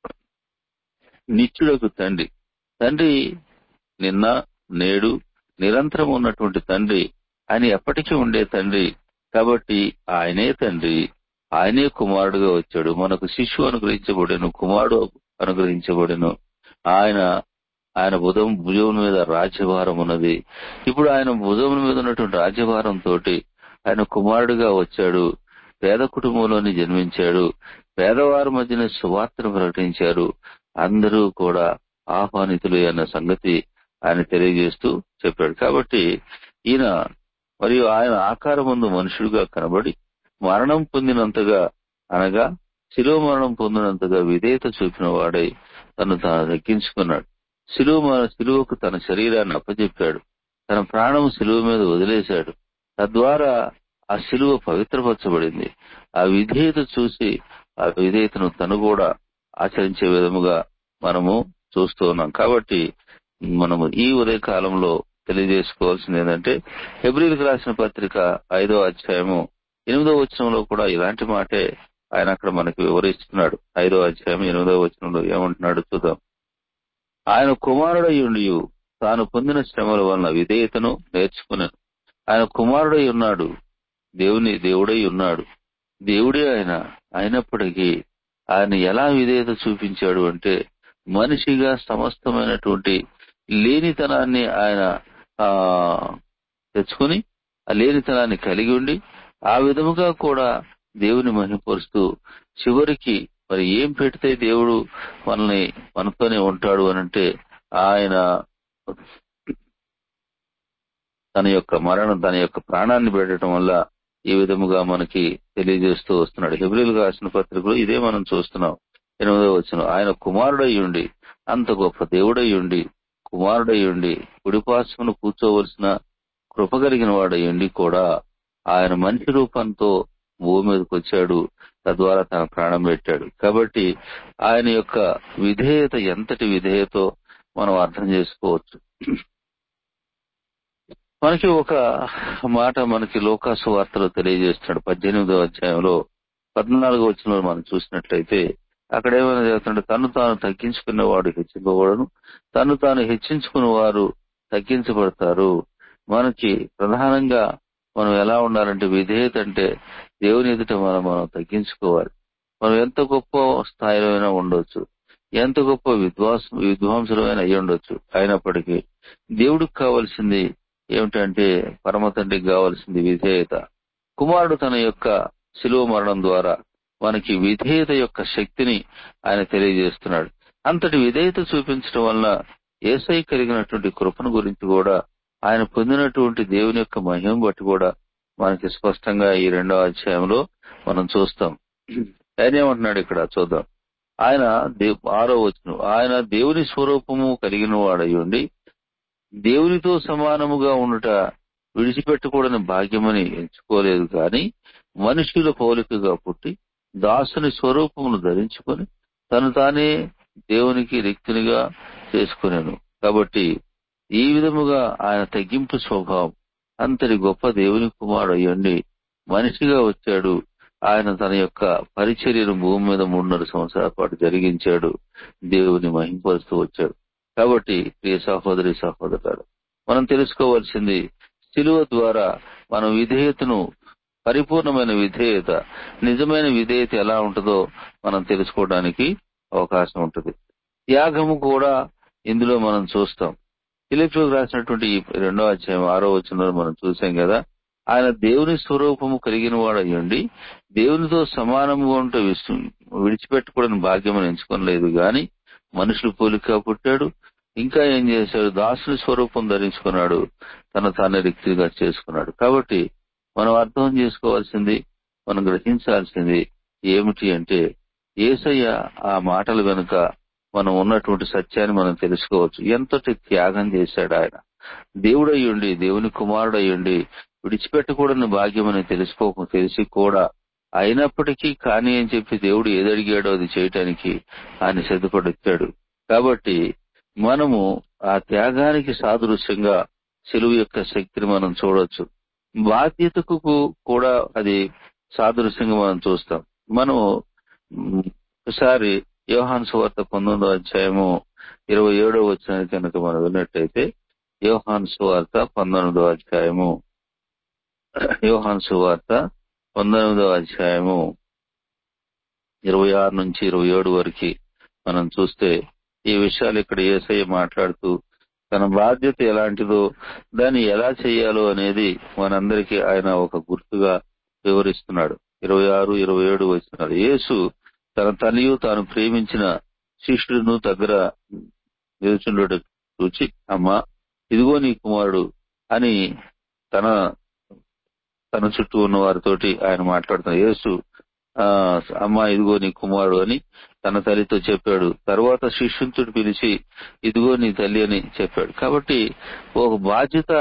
నిత్యుడకు తండ్రి తండ్రి నిన్న నేడు నిరంతరం ఉన్నటువంటి తండ్రి ఆయన ఎప్పటికీ ఉండే తండ్రి కాబట్టి ఆయనే తండ్రి ఆయనే కుమారుడుగా వచ్చాడు మనకు శిశువు అనుగ్రహించబడెను కుమారుడు అనుగ్రహించబడెను ఆయన ఆయన భుజం భుజం మీద రాజ్యభారం ఉన్నది ఇప్పుడు ఆయన భుజం మీద ఉన్నటువంటి రాజ్యభారం తోటి ఆయన కుమారుడుగా వచ్చాడు పేద కుటుంబంలోని జన్మించాడు పేదవారి మధ్యన సువార్తను ప్రకటించారు అందరూ కూడా ఆహ్వానితులు అన్న సంగతి ఆయన తెలియజేస్తూ చెప్పాడు కాబట్టి ఈయన మరియు ఆయన ఆకారం ముందు మనుషుడుగా కనబడి మరణం పొందినంతగా అనగా శిలువ మరణం పొందినంతగా విధేయత చూపిన వాడై తను తాను తగ్గించుకున్నాడు శిలువ శిలువకు తన శరీరాన్ని అప్పచెప్పాడు తన ప్రాణం శిలువ మీద వదిలేశాడు తద్వారా ఆ శిలువ పవిత్రపరచబడింది ఆ విధేయత చూసి ఆ విధేయతను తను కూడా ఆచరించే విధముగా మనము చూస్తూ ఉన్నాం కాబట్టి మనము ఈ ఉదయ కాలంలో తెలియజేసుకోవాల్సింది ఏంటంటే ఫిబ్రిల్కి రాసిన పత్రిక ఐదో అధ్యాయము ఎనిమిదో వచనంలో కూడా ఇలాంటి మాటే ఆయన అక్కడ మనకి వివరిస్తున్నాడు ఐదో అధ్యాయం ఎనిమిదో వచనంలో ఏమంటున్నాడు చూద్దాం ఆయన కుమారుడయ్యుండి తాను పొందిన శ్రమల వలన విధేయతను నేర్చుకున్నాను ఆయన కుమారుడై ఉన్నాడు దేవుని దేవుడై ఉన్నాడు దేవుడే ఆయన అయినప్పటికీ ఆయన ఎలా విధేయత చూపించాడు అంటే మనిషిగా సమస్తమైనటువంటి లేనితనాన్ని ఆయన ఆ తెచ్చుకుని ఆ లేనితనాన్ని కలిగి ఉండి ఆ విధముగా కూడా దేవుని మహిపరుస్తూ చివరికి మరి ఏం పెడితే దేవుడు మనల్ని మనతోనే ఉంటాడు అనంటే ఆయన తన యొక్క మరణం తన యొక్క ప్రాణాన్ని పెట్టడం వల్ల ఈ విధముగా మనకి తెలియజేస్తూ వస్తున్నాడు హెబ్రిల్ రాసిన పత్రికలో ఇదే మనం చూస్తున్నాం ఎనిమిదో వచ్చిన ఆయన కుమారుడయ్యుండి అంత గొప్ప దేవుడయ్యుండి కుమారుడయ్యుండి కుడిపాసమును కూర్చోవలసిన కృప కలిగిన వాడయ్యుండి కూడా ఆయన మనిషి రూపంతో భూమి మీదకి వచ్చాడు తద్వారా తన ప్రాణం పెట్టాడు కాబట్టి ఆయన యొక్క విధేయత ఎంతటి విధేయతో మనం అర్థం చేసుకోవచ్చు మనకి ఒక మాట మనకి లోకాసు వార్తలో తెలియజేస్తున్నాడు పద్దెనిమిదో అధ్యాయంలో పద్నాలుగో వచ్చిన మనం చూసినట్లయితే అక్కడ ఏమైనా చేస్తున్నాడు తను తాను తగ్గించుకునేవాడు హెచ్చింపబడను తను తాను హెచ్చించుకున్న వారు తగ్గించబడతారు మనకి ప్రధానంగా మనం ఎలా ఉండాలంటే విధేయత అంటే దేవుని ఎదుట మనం మనం తగ్గించుకోవాలి మనం ఎంత గొప్ప స్థాయిలో అయినా ఉండొచ్చు ఎంత గొప్ప విద్వాంస విద్వాంసులమైనా అయి ఉండొచ్చు అయినప్పటికీ దేవుడికి కావాల్సింది ఏమిటంటే పరమ తండ్రికి కావాల్సింది విధేయత కుమారుడు తన యొక్క శిలువ మరణం ద్వారా మనకి విధేయత యొక్క శక్తిని ఆయన తెలియజేస్తున్నాడు అంతటి విధేయత చూపించడం వలన ఏసై కలిగినటువంటి కృపను గురించి కూడా ఆయన పొందినటువంటి దేవుని యొక్క మహిమ బట్టి కూడా మనకి స్పష్టంగా ఈ రెండో అధ్యాయంలో మనం చూస్తాం ఆయన ఏమంటున్నాడు ఇక్కడ చూద్దాం ఆయన ఆరో వచ్చును ఆయన దేవుని స్వరూపము కలిగిన వాడయ్యుండి దేవునితో సమానముగా ఉండుట విడిచిపెట్టకూడని భాగ్యమని ఎంచుకోలేదు కానీ మనుషుల పోలికగా పుట్టి దాసుని స్వరూపమును ధరించుకొని తను తానే దేవునికి రిక్తునిగా చేసుకునేను కాబట్టి ఈ విధముగా ఆయన తగ్గింపు స్వభావం అంతటి గొప్ప దేవుని కుమారుడు అయ్యండి మనిషిగా వచ్చాడు ఆయన తన యొక్క పరిచర్యను భూమి మీద మూడున్నర సంవత్సరాల పాటు జరిగించాడు దేవుని మహింపరుస్తూ వచ్చాడు కాబట్టి ప్రియ సహోదరి సహోదరుడు మనం తెలుసుకోవాల్సింది శిలువ ద్వారా మనం విధేయతను పరిపూర్ణమైన విధేయత నిజమైన విధేయత ఎలా ఉంటుందో మనం తెలుసుకోవడానికి అవకాశం ఉంటుంది త్యాగము కూడా ఇందులో మనం చూస్తాం ఫిలిప్లకు రాసినటువంటి ఈ రెండో అధ్యాయం ఆరో వచ్చిన మనం చూసాం కదా ఆయన దేవుని స్వరూపము కలిగిన వాడు అయ్యండి దేవునితో సమానముగా ఉంటే విడిచిపెట్టుకోవడానికి భాగ్యం ఎంచుకోలేదు గాని మనుషులు పోలిక పుట్టాడు ఇంకా ఏం చేశాడు దాసుని స్వరూపం ధరించుకున్నాడు తన తానే రిక్తిగా చేసుకున్నాడు కాబట్టి మనం అర్థం చేసుకోవాల్సింది మనం గ్రహించాల్సింది ఏమిటి అంటే ఏసయ్య ఆ మాటల వెనుక మనం ఉన్నటువంటి సత్యాన్ని మనం తెలుసుకోవచ్చు ఎంతటి త్యాగం చేశాడు ఆయన దేవుడయ్యుండి దేవుని కుమారుడయ్యుండి విడిచిపెట్టకూడని భాగ్యమని తెలుసుకో తెలిసి కూడా అయినప్పటికీ కానీ అని చెప్పి దేవుడు ఏదడిగాడో అది చేయటానికి ఆయన సిద్ధపడొచ్చాడు కాబట్టి మనము ఆ త్యాగానికి సాదృశ్యంగా సెలువు యొక్క శక్తిని మనం చూడొచ్చు బాధ్యతకు కూడా అది సాదృశ్యంగా మనం చూస్తాం మనము మ్, ఒకసారి యోహాన్ సువార్త పంతొమ్మిదో అధ్యాయము ఇరవై ఏడో వచ్చిన కనుక మనం విన్నట్టయితే యోహాన్ సువార్త పంతొమ్మిదో అధ్యాయము యోహాన్ సువార్త పంతొమ్మిదో అధ్యాయము ఇరవై ఆరు నుంచి ఇరవై ఏడు వరకు మనం చూస్తే ఈ విషయాలు ఇక్కడ ఏసయ్య మాట్లాడుతూ తన బాధ్యత ఎలాంటిదో దాన్ని ఎలా చేయాలో అనేది మనందరికీ ఆయన ఒక గుర్తుగా వివరిస్తున్నాడు ఇరవై ఆరు ఇరవై ఏడు వచ్చినాడు యేసు తన తల్లియు తాను ప్రేమించిన శిష్యుడును దగ్గర నిలుచుండట చూచి అమ్మా ఇదిగో నీ కుమారుడు అని తన తన చుట్టూ ఉన్న వారితోటి ఆయన మాట్లాడుతున్నారు యేసు ఆ అమ్మా ఇదిగో నీ కుమారుడు అని తన తల్లితో చెప్పాడు తర్వాత శిష్యునితో పిలిచి ఇదిగో నీ తల్లి అని చెప్పాడు కాబట్టి ఒక బాధ్యత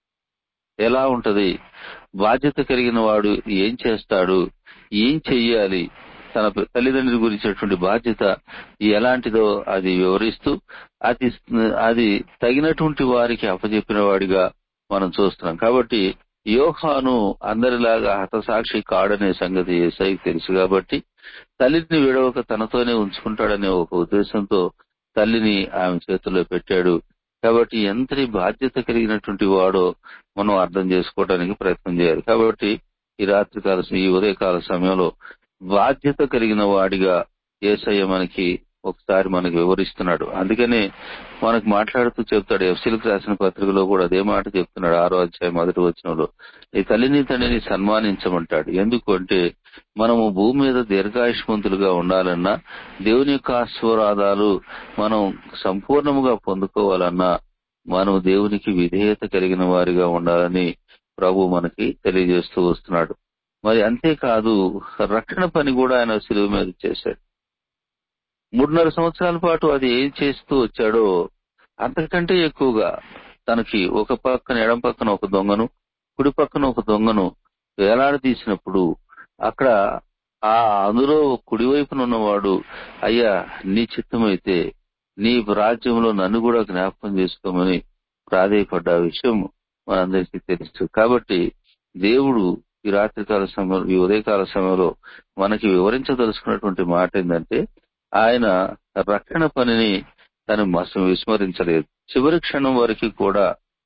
ఎలా ఉంటది బాధ్యత కలిగిన వాడు ఏం చేస్తాడు ఏం చెయ్యాలి తన తల్లిదండ్రుల గురించినటువంటి బాధ్యత ఎలాంటిదో అది వివరిస్తూ అది అది తగినటువంటి వారికి అప్పచెప్పిన వాడిగా మనం చూస్తున్నాం కాబట్టి యోహాను అందరిలాగా హతసాక్షి కాడనే సంగతి ఏసై తెలుసు కాబట్టి తల్లిని విడవక తనతోనే ఉంచుకుంటాడనే ఒక ఉద్దేశంతో తల్లిని ఆమె చేతుల్లో పెట్టాడు కాబట్టి ఎంతటి బాధ్యత కలిగినటువంటి వాడో మనం అర్థం చేసుకోవడానికి ప్రయత్నం చేయాలి కాబట్టి ఈ రాత్రి కాల ఈ ఉదయకాల సమయంలో బాధ్యత కలిగిన వాడిగా ఏసయ్య మనకి ఒకసారి మనకి వివరిస్తున్నాడు అందుకనే మనకు మాట్లాడుతూ చెప్తాడు ఎఫ్సీలకు రాసిన పత్రికలో కూడా అదే మాట చెప్తున్నాడు ఆరో అధ్యాయం మొదటి వచనంలో ఈ తల్లిని తండ్రిని సన్మానించమంటాడు ఎందుకు అంటే మనము భూమి మీద దీర్ఘాయుష్మంతులుగా ఉండాలన్నా దేవుని యొక్క ఆశీర్వాదాలు మనం సంపూర్ణముగా పొందుకోవాలన్నా మనం దేవునికి విధేయత కలిగిన వారిగా ఉండాలని ప్రభు మనకి తెలియజేస్తూ వస్తున్నాడు మరి అంతేకాదు రక్షణ పని కూడా ఆయన సిలువ మీద చేశాడు మూడున్నర సంవత్సరాల పాటు అది ఏం చేస్తూ వచ్చాడో అంతకంటే ఎక్కువగా తనకి ఒక పక్కన ఎడం పక్కన ఒక దొంగను కుడి పక్కన ఒక దొంగను వేలాడదీసినప్పుడు అక్కడ ఆ అందులో కుడివైపున ఉన్నవాడు అయ్యా నీ చిత్తమైతే నీ రాజ్యంలో నన్ను కూడా జ్ఞాపకం చేసుకోమని ప్రాధేయపడ్డ విషయం మనందరికీ తెలుసు కాబట్టి దేవుడు ఈ రాత్రికాల సమయం ఈ ఉదయకాల సమయంలో మనకి వివరించదలుచుకున్నటువంటి మాట ఏంటంటే ఆయన రక్షణ పనిని తను మస- విస్మరించలేదు చివరి క్షణం వరకు కూడా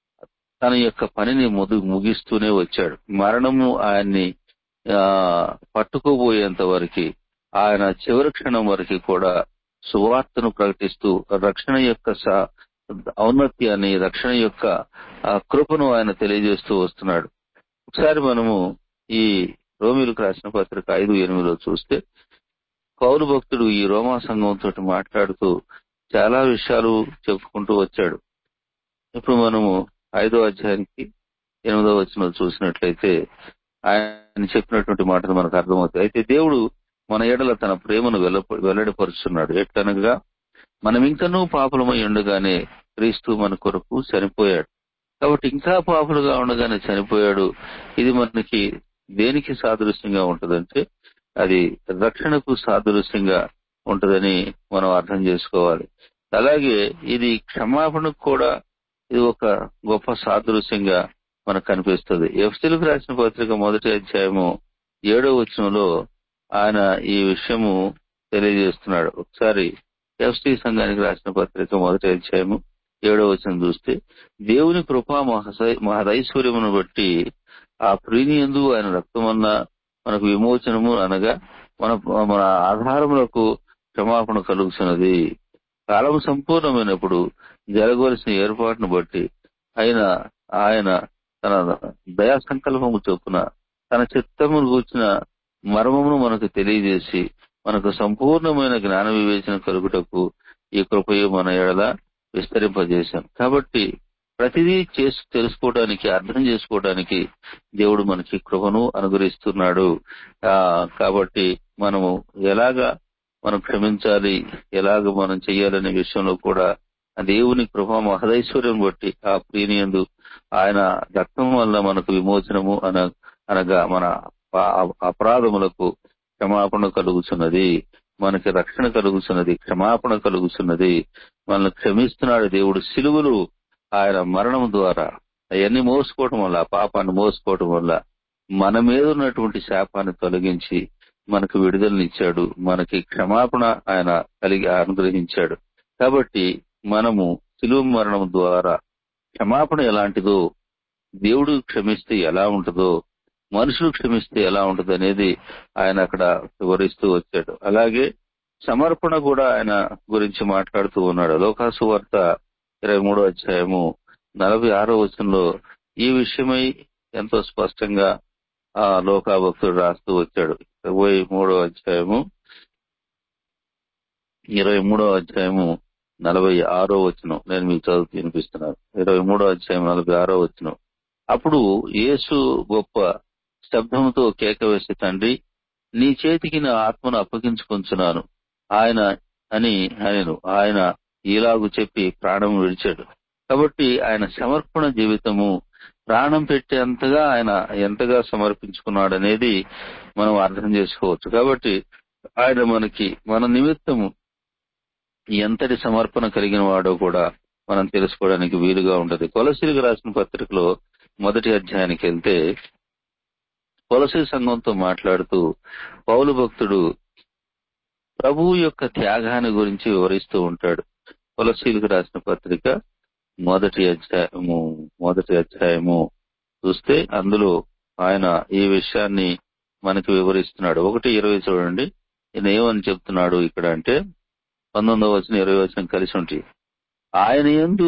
తన యొక్క పనిని ముదు ముగిస్తూనే వచ్చాడు మరణము ఆయన్ని ఆ పట్టుకోబోయేంత వరకు ఆయన చివరి క్షణం వరకు కూడా సువార్తను ప్రకటిస్తూ రక్షణ యొక్క స- ఔన్నత్యాన్ని రక్షణ యొక్క ఆ కృపను ఆయన తెలియజేస్తూ వస్తున్నాడు ఒకసారి మనము ఈ రోమిలకు రాసిన పత్రిక ఐదు ఎనిమిదిలో చూస్తే పౌరు భక్తుడు ఈ రోమా సంఘంతో మాట్లాడుతూ చాలా విషయాలు చెప్పుకుంటూ వచ్చాడు ఇప్పుడు మనము ఐదో అధ్యాయానికి ఎనిమిదో వచ్చిన చూసినట్లయితే ఆయన చెప్పినటువంటి మాటలు మనకు అర్థమవుతాయి అయితే దేవుడు మన ఎడల తన ప్రేమను వెల్ల వెల్లడిపరుచున్నాడు ఎట్లనగా మనం ఇంకనూ పాపులమై ఉండగానే క్రీస్తు మన కొరకు చనిపోయాడు కాబట్టి ఇంకా పాపులుగా ఉండగానే చనిపోయాడు ఇది మనకి దేనికి సాదృశ్యంగా ఉంటదంటే అది రక్షణకు సాదృశ్యంగా ఉంటదని మనం అర్థం చేసుకోవాలి అలాగే ఇది క్షమాపణకు కూడా ఇది ఒక గొప్ప సాదృశ్యంగా మనకు కనిపిస్తుంది ఎఫ్సీలకు రాసిన పత్రిక మొదటి అధ్యాయము ఏడో వచనంలో ఆయన ఈ విషయము తెలియజేస్తున్నాడు ఒకసారి ఎఫ్సి సంఘానికి రాసిన పత్రిక మొదటి అధ్యాయము ఏడో వచనం చూస్తే దేవుని కృపా మహసై- మహదైశ్వర్యమును బట్టి ఆ ప్రీనియందు ఆయన రక్తమన్న మనకు విమోచనము అనగా మన మన ఆధారములకు క్షమాపణ కలుగుతున్నది కాలం సంపూర్ణమైనప్పుడు జరగవలసిన ఏర్పాటును బట్టి ఆయన ఆయన తన దయా సంకల్పము చొప్పున తన చిత్తమును కూర్చిన మర్మమును మనకు తెలియజేసి మనకు సంపూర్ణమైన జ్ఞాన వివేచన కలుగుటకు ఈ కృపయు మన ఎడల విస్తరింపజేశాం కాబట్టి ప్రతిదీ చేసి తెలుసుకోవడానికి అర్థం చేసుకోవడానికి దేవుడు మనకి కృపను అనుగ్రహిస్తున్నాడు ఆ కాబట్టి మనము ఎలాగా మనం క్షమించాలి ఎలాగ మనం చేయాలనే విషయంలో కూడా ఆ దేవుని కృప మహదైశ్వర్యం బట్టి ఆ ప్రీనియందు ఆయన రక్తం వల్ల మనకు విమోచనము అన అనగా మన పా- అపరాధములకు క్షమాపణ కలుగుతున్నది మనకి రక్షణ కలుగుతున్నది క్షమాపణ కలుగుతున్నది మనల్ని క్షమిస్తున్నాడు దేవుడు సిలువలు ఆయన మరణం ద్వారా అవన్నీ మోసుకోవటం వల్ల ఆ పాపాన్ని మోసుకోవటం వల్ల మన మీద ఉన్నటువంటి శాపాన్ని తొలగించి మనకు విడుదలనిచ్చాడు మనకి క్షమాపణ ఆయన కలిగి అనుగ్రహించాడు కాబట్టి మనము సిలువ మరణం ద్వారా క్షమాపణ ఎలాంటిదో దేవుడు క్షమిస్తే ఎలా ఉంటుందో మనుషులు క్షమిస్తే ఎలా ఉంటుంది అనేది ఆయన అక్కడ వివరిస్తూ వచ్చాడు అలాగే సమర్పణ కూడా ఆయన గురించి మాట్లాడుతూ ఉన్నాడు లోకాసు వార్త ఇరవై మూడో అధ్యాయము నలభై ఆరో వచనంలో ఈ విషయమై ఎంతో స్పష్టంగా ఆ లోకాభక్తుడు రాస్తూ వచ్చాడు ఇరవై మూడో అధ్యాయము ఇరవై మూడో అధ్యాయము నలభై ఆరో వచనం నేను మీకు చదువు వినిపిస్తున్నాను ఇరవై మూడో అధ్యాయం నలభై ఆరో వచనం అప్పుడు యేసు గొప్ప శబ్దంతో కేక వేసి తండ్రి నీ చేతికి నా ఆత్మను అప్పగించుకుంటున్నాను ఆయన అని ఆయనను ఆయన ఇలాగు చెప్పి ప్రాణం విడిచాడు కాబట్టి ఆయన సమర్పణ జీవితము ప్రాణం పెట్టేంతగా ఆయన ఎంతగా సమర్పించుకున్నాడు అనేది మనం అర్థం చేసుకోవచ్చు కాబట్టి ఆయన మనకి మన నిమిత్తము ఎంతటి సమర్పణ కలిగిన వాడో కూడా మనం తెలుసుకోవడానికి వీలుగా ఉంటది కొలసిరికి రాసిన పత్రికలో మొదటి అధ్యాయానికి వెళ్తే కొలసి సంఘంతో మాట్లాడుతూ పౌలు భక్తుడు ప్రభువు యొక్క త్యాగాన్ని గురించి వివరిస్తూ ఉంటాడు కొలసీలకు రాసిన పత్రిక మొదటి అధ్యాయము మొదటి అధ్యాయము చూస్తే అందులో ఆయన ఈ విషయాన్ని మనకి వివరిస్తున్నాడు ఒకటి ఇరవై చూడండి ఈయన ఏమని చెప్తున్నాడు ఇక్కడ అంటే పంతొమ్మిదవ వచ్చిన ఇరవై వచ్చిన కలిసి ఉంటాయి ఆయన ఎందు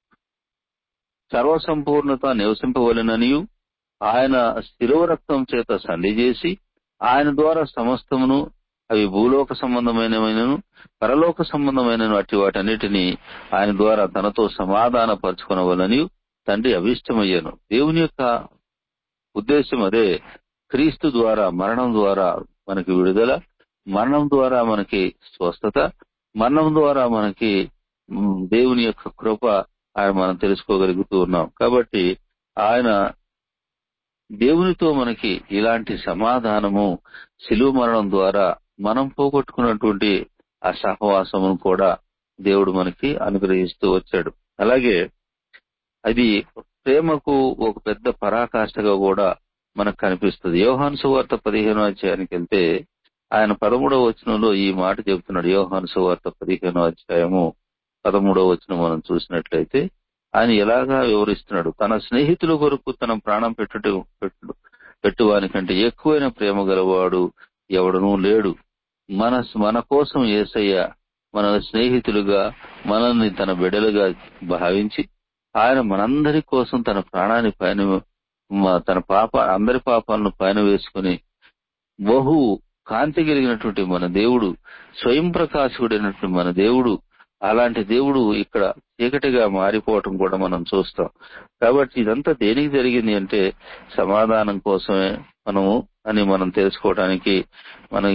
సర్వసంపూర్ణత నివసింపవలననియు ఆయన శిలువ రక్తం చేత సంధి చేసి ఆయన ద్వారా సమస్తమును అవి భూలోక సంబంధమైనవైనను పరలోక సంబంధమైన అట్టి వాటన్నిటిని ఆయన ద్వారా తనతో సమాధాన పరుచుకునవలని తండ్రి అభిష్టమయ్యాను దేవుని యొక్క ఉద్దేశం అదే క్రీస్తు ద్వారా మరణం ద్వారా మనకి విడుదల మరణం ద్వారా మనకి స్వస్థత మరణం ద్వారా మనకి దేవుని యొక్క కృప ఆయన మనం తెలుసుకోగలుగుతూ ఉన్నాం కాబట్టి ఆయన దేవునితో మనకి ఇలాంటి సమాధానము శిలువ మరణం ద్వారా మనం పోగొట్టుకున్నటువంటి ఆ సహవాసమును కూడా దేవుడు మనకి అనుగ్రహిస్తూ వచ్చాడు అలాగే అది ప్రేమకు ఒక పెద్ద పరాకాష్ఠగా కూడా మనకు కనిపిస్తుంది యోహాను సువార్త పదిహేనో అధ్యాయానికి వెళ్తే ఆయన పదమూడవ వచనంలో ఈ మాట చెబుతున్నాడు యోహాను సువార్త పదిహేనో అధ్యాయము పదమూడవ వచనం మనం చూసినట్లయితే ఆయన ఎలాగా వివరిస్తున్నాడు తన స్నేహితుల కొరకు తన ప్రాణం పెట్టుట పెట్టు పెట్టువానికంటే ఎక్కువైన ప్రేమ గలవాడు ఎవడనూ లేడు మన మన కోసం ఏసయ్య మన స్నేహితులుగా మనల్ని తన బిడలుగా భావించి ఆయన మనందరి కోసం తన ప్రాణాన్ని పైన తన పాప అందరి పాపాలను పైన వేసుకుని బహు కాంతి కలిగినటువంటి మన దేవుడు స్వయం ప్రకాశకుడైనటువంటి మన దేవుడు అలాంటి దేవుడు ఇక్కడ చీకటిగా మారిపోవటం కూడా మనం చూస్తాం కాబట్టి ఇదంతా దేనికి జరిగింది అంటే సమాధానం కోసమే మనము అని మనం తెలుసుకోవడానికి మనం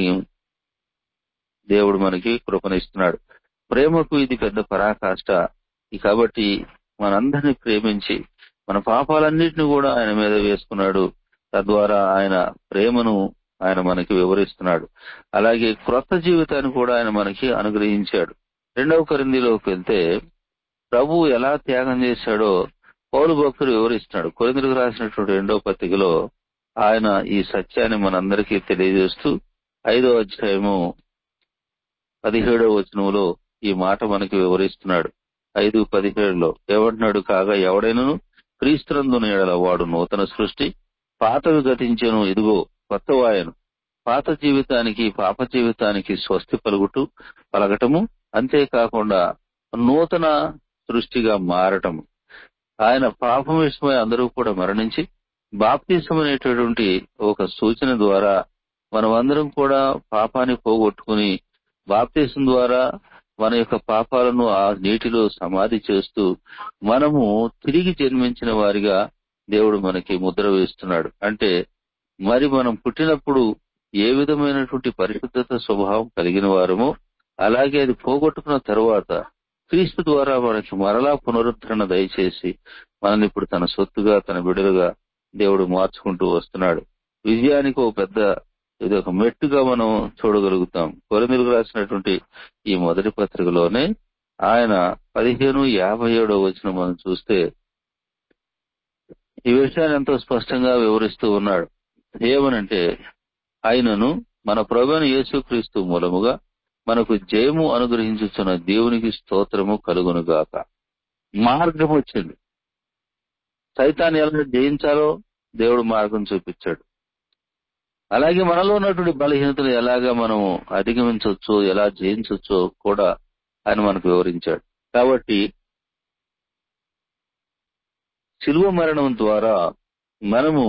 దేవుడు మనకి కృపనిస్తున్నాడు ప్రేమకు ఇది పెద్ద పరాకాష్ట కాబట్టి మనందరినీ ప్రేమించి మన పాపాలన్నింటినీ కూడా ఆయన మీద వేసుకున్నాడు తద్వారా ఆయన ప్రేమను ఆయన మనకి వివరిస్తున్నాడు అలాగే క్రొత్త జీవితాన్ని కూడా ఆయన మనకి అనుగ్రహించాడు రెండవ కరిందిలోకి వెళ్తే ప్రభు ఎలా త్యాగం చేశాడో పౌరు భక్తుడు వివరిస్తున్నాడు కొరిందులకు రాసినటువంటి రెండవ పత్రికలో ఆయన ఈ సత్యాన్ని మనందరికీ తెలియజేస్తూ ఐదో అధ్యాయము పదిహేడవ వచనంలో ఈ మాట మనకి వివరిస్తున్నాడు ఐదు పదిహేడులో ఏమంటున్నాడు కాగా ఎవడైనను క్రీస్తునందున ఎడల వాడు నూతన సృష్టి పాతవి గతించను ఇదిగో కొత్త వాయను పాత జీవితానికి పాప జీవితానికి స్వస్తి పలుగుటూ పలగటము అంతేకాకుండా నూతన సృష్టిగా మారటము ఆయన పాపం విషయమై అందరూ కూడా మరణించి బాప్తీసం అనేటటువంటి ఒక సూచన ద్వారా మనమందరం కూడా పాపాన్ని పోగొట్టుకుని బాప్తీసం ద్వారా మన యొక్క పాపాలను ఆ నీటిలో సమాధి చేస్తూ మనము తిరిగి జన్మించిన వారిగా దేవుడు మనకి ముద్ర వేస్తున్నాడు అంటే మరి మనం పుట్టినప్పుడు ఏ విధమైనటువంటి పరిశుద్ధత స్వభావం కలిగిన వారమో అలాగే అది పోగొట్టుకున్న తరువాత క్రీస్తు ద్వారా మనకి మరలా పునరుద్ధరణ దయచేసి మనల్ని ఇప్పుడు తన సొత్తుగా తన బిడలుగా దేవుడు మార్చుకుంటూ వస్తున్నాడు విజయానికి ఒక పెద్ద ఇది ఒక మెట్టుగా మనం చూడగలుగుతాం కొరిందులకు రాసినటువంటి ఈ మొదటి పత్రికలోనే ఆయన పదిహేను యాభై ఏడో వచ్చిన మనం చూస్తే ఈ విషయాన్ని ఎంతో స్పష్టంగా వివరిస్తూ ఉన్నాడు ఏమనంటే ఆయనను మన ప్రభుని యేసుక్రీస్తు మూలముగా మనకు జయము అనుగ్రహించుచున్న దేవునికి స్తోత్రము కలుగునుగాక మార్గం వచ్చింది సైతాన్ని ఎలా జయించాలో దేవుడు మార్గం చూపించాడు అలాగే మనలో ఉన్నటువంటి బలహీనతలు ఎలాగా మనము అధిగమించవచ్చు ఎలా జయించవచ్చో కూడా ఆయన మనకు వివరించాడు కాబట్టి శిలువ మరణం ద్వారా మనము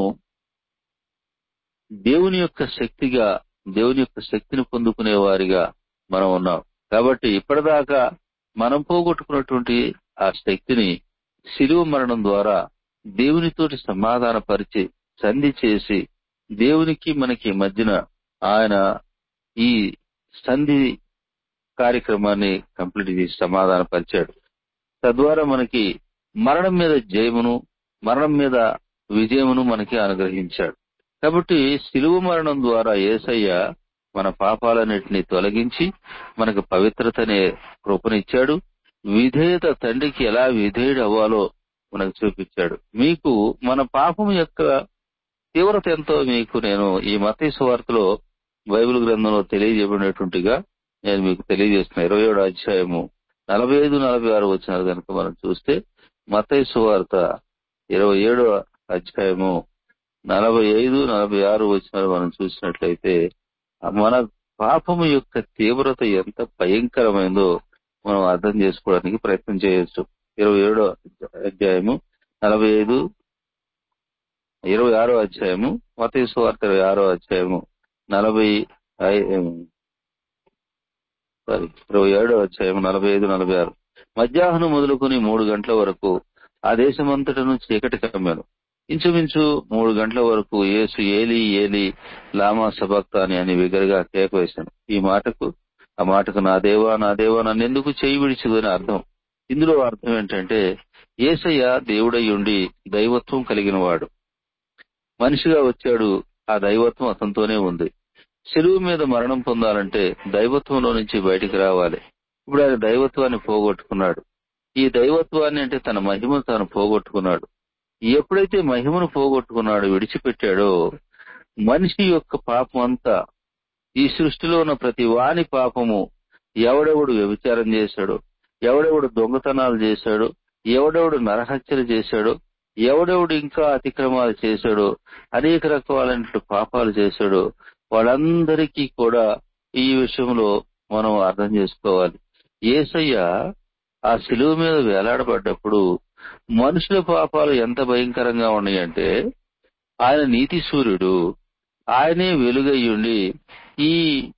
దేవుని యొక్క శక్తిగా దేవుని యొక్క శక్తిని పొందుకునే వారిగా మనం ఉన్నాం కాబట్టి ఇప్పటిదాకా మనం పోగొట్టుకున్నటువంటి ఆ శక్తిని శిలువ మరణం ద్వారా దేవునితోటి సమాధాన పరిచి సంధి చేసి దేవునికి మనకి మధ్యన ఆయన ఈ సంధి కార్యక్రమాన్ని కంప్లీట్ చేసి సమాధాన పరిచాడు తద్వారా మనకి మరణం మీద జయమును మరణం మీద విజయమును మనకి అనుగ్రహించాడు కాబట్టి శిలువ మరణం ద్వారా ఏసయ్య మన పాపాలన్నిటినీ తొలగించి మనకు పవిత్రతనే కృపనిచ్చాడు విధేయత తండ్రికి ఎలా విధేయుడు అవ్వాలో మనకు చూపించాడు మీకు మన పాపం యొక్క తీవ్రత ఎంతో మీకు నేను ఈ మతీ సువార్తలో బైబిల్ గ్రంథంలో తెలియజేయబడినటువంటిగా నేను మీకు తెలియజేస్తున్నా ఇరవై ఏడు అధ్యాయము నలభై ఐదు నలభై ఆరు వచ్చిన కనుక మనం చూస్తే మతై సువార్త ఇరవై ఏడో అధ్యాయము నలభై ఐదు నలభై ఆరు వచ్చిన మనం చూసినట్లయితే మన పాపము యొక్క తీవ్రత ఎంత భయంకరమైందో మనం అర్థం చేసుకోవడానికి ప్రయత్నం చేయొచ్చు ఇరవై ఏడో అధ్యాయము నలభై ఐదు ఇరవై ఆరో అధ్యాయము మతీ సువార్త ఇరవై ఆరో అధ్యాయము నలభై సారీ ఇరవై ఏడో అధ్యాయం నలభై ఐదు నలభై ఆరు మధ్యాహ్నం మొదలుకొని మూడు గంటల వరకు ఆ దేశమంతటను చీకటి కమ్మాను ఇంచుమించు మూడు గంటల వరకు యేసు ఏలి ఏలి లామా సభక్తాని అని విగరగా కేక వేశాను ఈ మాటకు ఆ మాటకు నా దేవా నా దేవా నన్ను ఎందుకు చేయి విడిచదు అని అర్థం ఇందులో అర్థం ఏంటంటే ఏసయ్య దేవుడై ఉండి దైవత్వం కలిగిన వాడు మనిషిగా వచ్చాడు ఆ దైవత్వం అతనితోనే ఉంది సెలువు మీద మరణం పొందాలంటే దైవత్వంలో నుంచి బయటికి రావాలి ఇప్పుడు ఆయన దైవత్వాన్ని పోగొట్టుకున్నాడు ఈ దైవత్వాన్ని అంటే తన మహిమను తాను పోగొట్టుకున్నాడు ఎప్పుడైతే మహిమను పోగొట్టుకున్నాడో విడిచిపెట్టాడో మనిషి యొక్క పాపం అంతా ఈ సృష్టిలో ఉన్న ప్రతి వాని పాపము ఎవడెవడు వ్యభిచారం చేశాడు ఎవడెవడు దొంగతనాలు చేశాడు ఎవడెవడు నరహత్యలు చేశాడు ఎవడెవడు ఇంకా అతిక్రమాలు చేశాడో అనేక రకాలైన పాపాలు చేశాడో వాళ్ళందరికీ కూడా ఈ విషయంలో మనం అర్థం చేసుకోవాలి ఏసయ్య ఆ శిలువ మీద వేలాడబడ్డప్పుడు మనుషుల పాపాలు ఎంత భయంకరంగా ఉన్నాయంటే ఆయన నీతి సూర్యుడు ఆయనే వెలుగయ్యుండి ఈ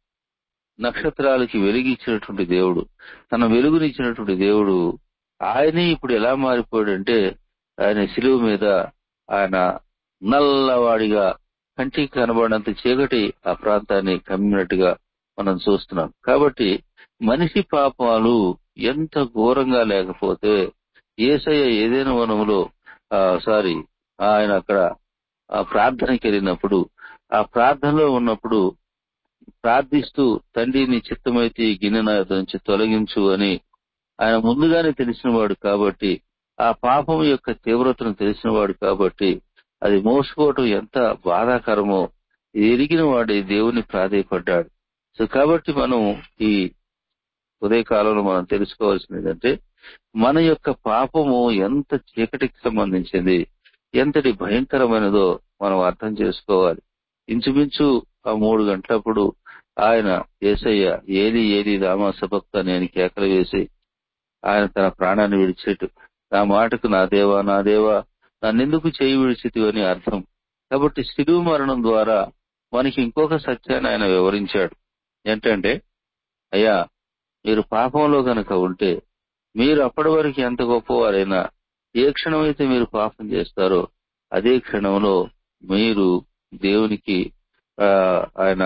నక్షత్రాలకి వెలుగిచ్చినటువంటి దేవుడు తన వెలుగునిచ్చినటువంటి దేవుడు ఆయనే ఇప్పుడు ఎలా మారిపోయాడంటే ఆయన శిలువ మీద ఆయన నల్లవాడిగా కంటికి కనబడినంత చీకటి ఆ ప్రాంతాన్ని కమ్మినట్టుగా మనం చూస్తున్నాం కాబట్టి మనిషి పాపాలు ఎంత ఘోరంగా లేకపోతే ఏసయ్య ఏదైనా వనములో సారీ ఆయన అక్కడ ఆ ప్రార్థనకి వెళ్ళినప్పుడు ఆ ప్రార్థనలో ఉన్నప్పుడు ప్రార్థిస్తూ తండ్రి నీ చిత్తమైతే ఈ గిన్నె నా యొద్ద నుంచి తొలగించు అని ఆయన ముందుగానే తెలిసినవాడు కాబట్టి ఆ పాపం యొక్క తీవ్రతను తెలిసినవాడు కాబట్టి అది మోసుకోవటం ఎంత బాధాకరమో ఎరిగిన వాడే దేవుని ప్రాధేయపడ్డాడు సో కాబట్టి మనం ఈ ఉదయకాలంలో మనం తెలుసుకోవాల్సింది ఏంటంటే మన యొక్క పాపము ఎంత చీకటికి సంబంధించింది ఎంతటి భయంకరమైనదో మనం అర్థం చేసుకోవాలి ఇంచుమించు ఆ మూడు గంటలప్పుడు ఆయన ఏసయ్య ఏది ఏది రామా సభక్త నేను కేకలు వేసి ఆయన తన ప్రాణాన్ని విడిచేటు నా మాటకు నా దేవా నా దేవా నన్నెందుకు చేయి విడిచితి అని అర్థం కాబట్టి శిలువు మరణం ద్వారా మనకి ఇంకొక సత్యాన్ని ఆయన వివరించాడు ఏంటంటే అయ్యా మీరు పాపంలో గనక ఉంటే మీరు అప్పటి వరకు ఎంత గొప్పవారైనా ఏ క్షణమైతే మీరు పాపం చేస్తారో అదే క్షణంలో మీరు దేవునికి ఆయన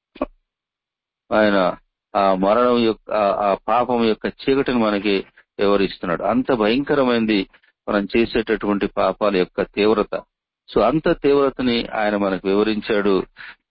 ఆయన ఆ మరణం యొక్క ఆ పాపం యొక్క చీకటిని మనకి వివరిస్తున్నాడు అంత భయంకరమైనది మనం చేసేటటువంటి పాపాల యొక్క తీవ్రత సో అంత తీవ్రతని ఆయన మనకు వివరించాడు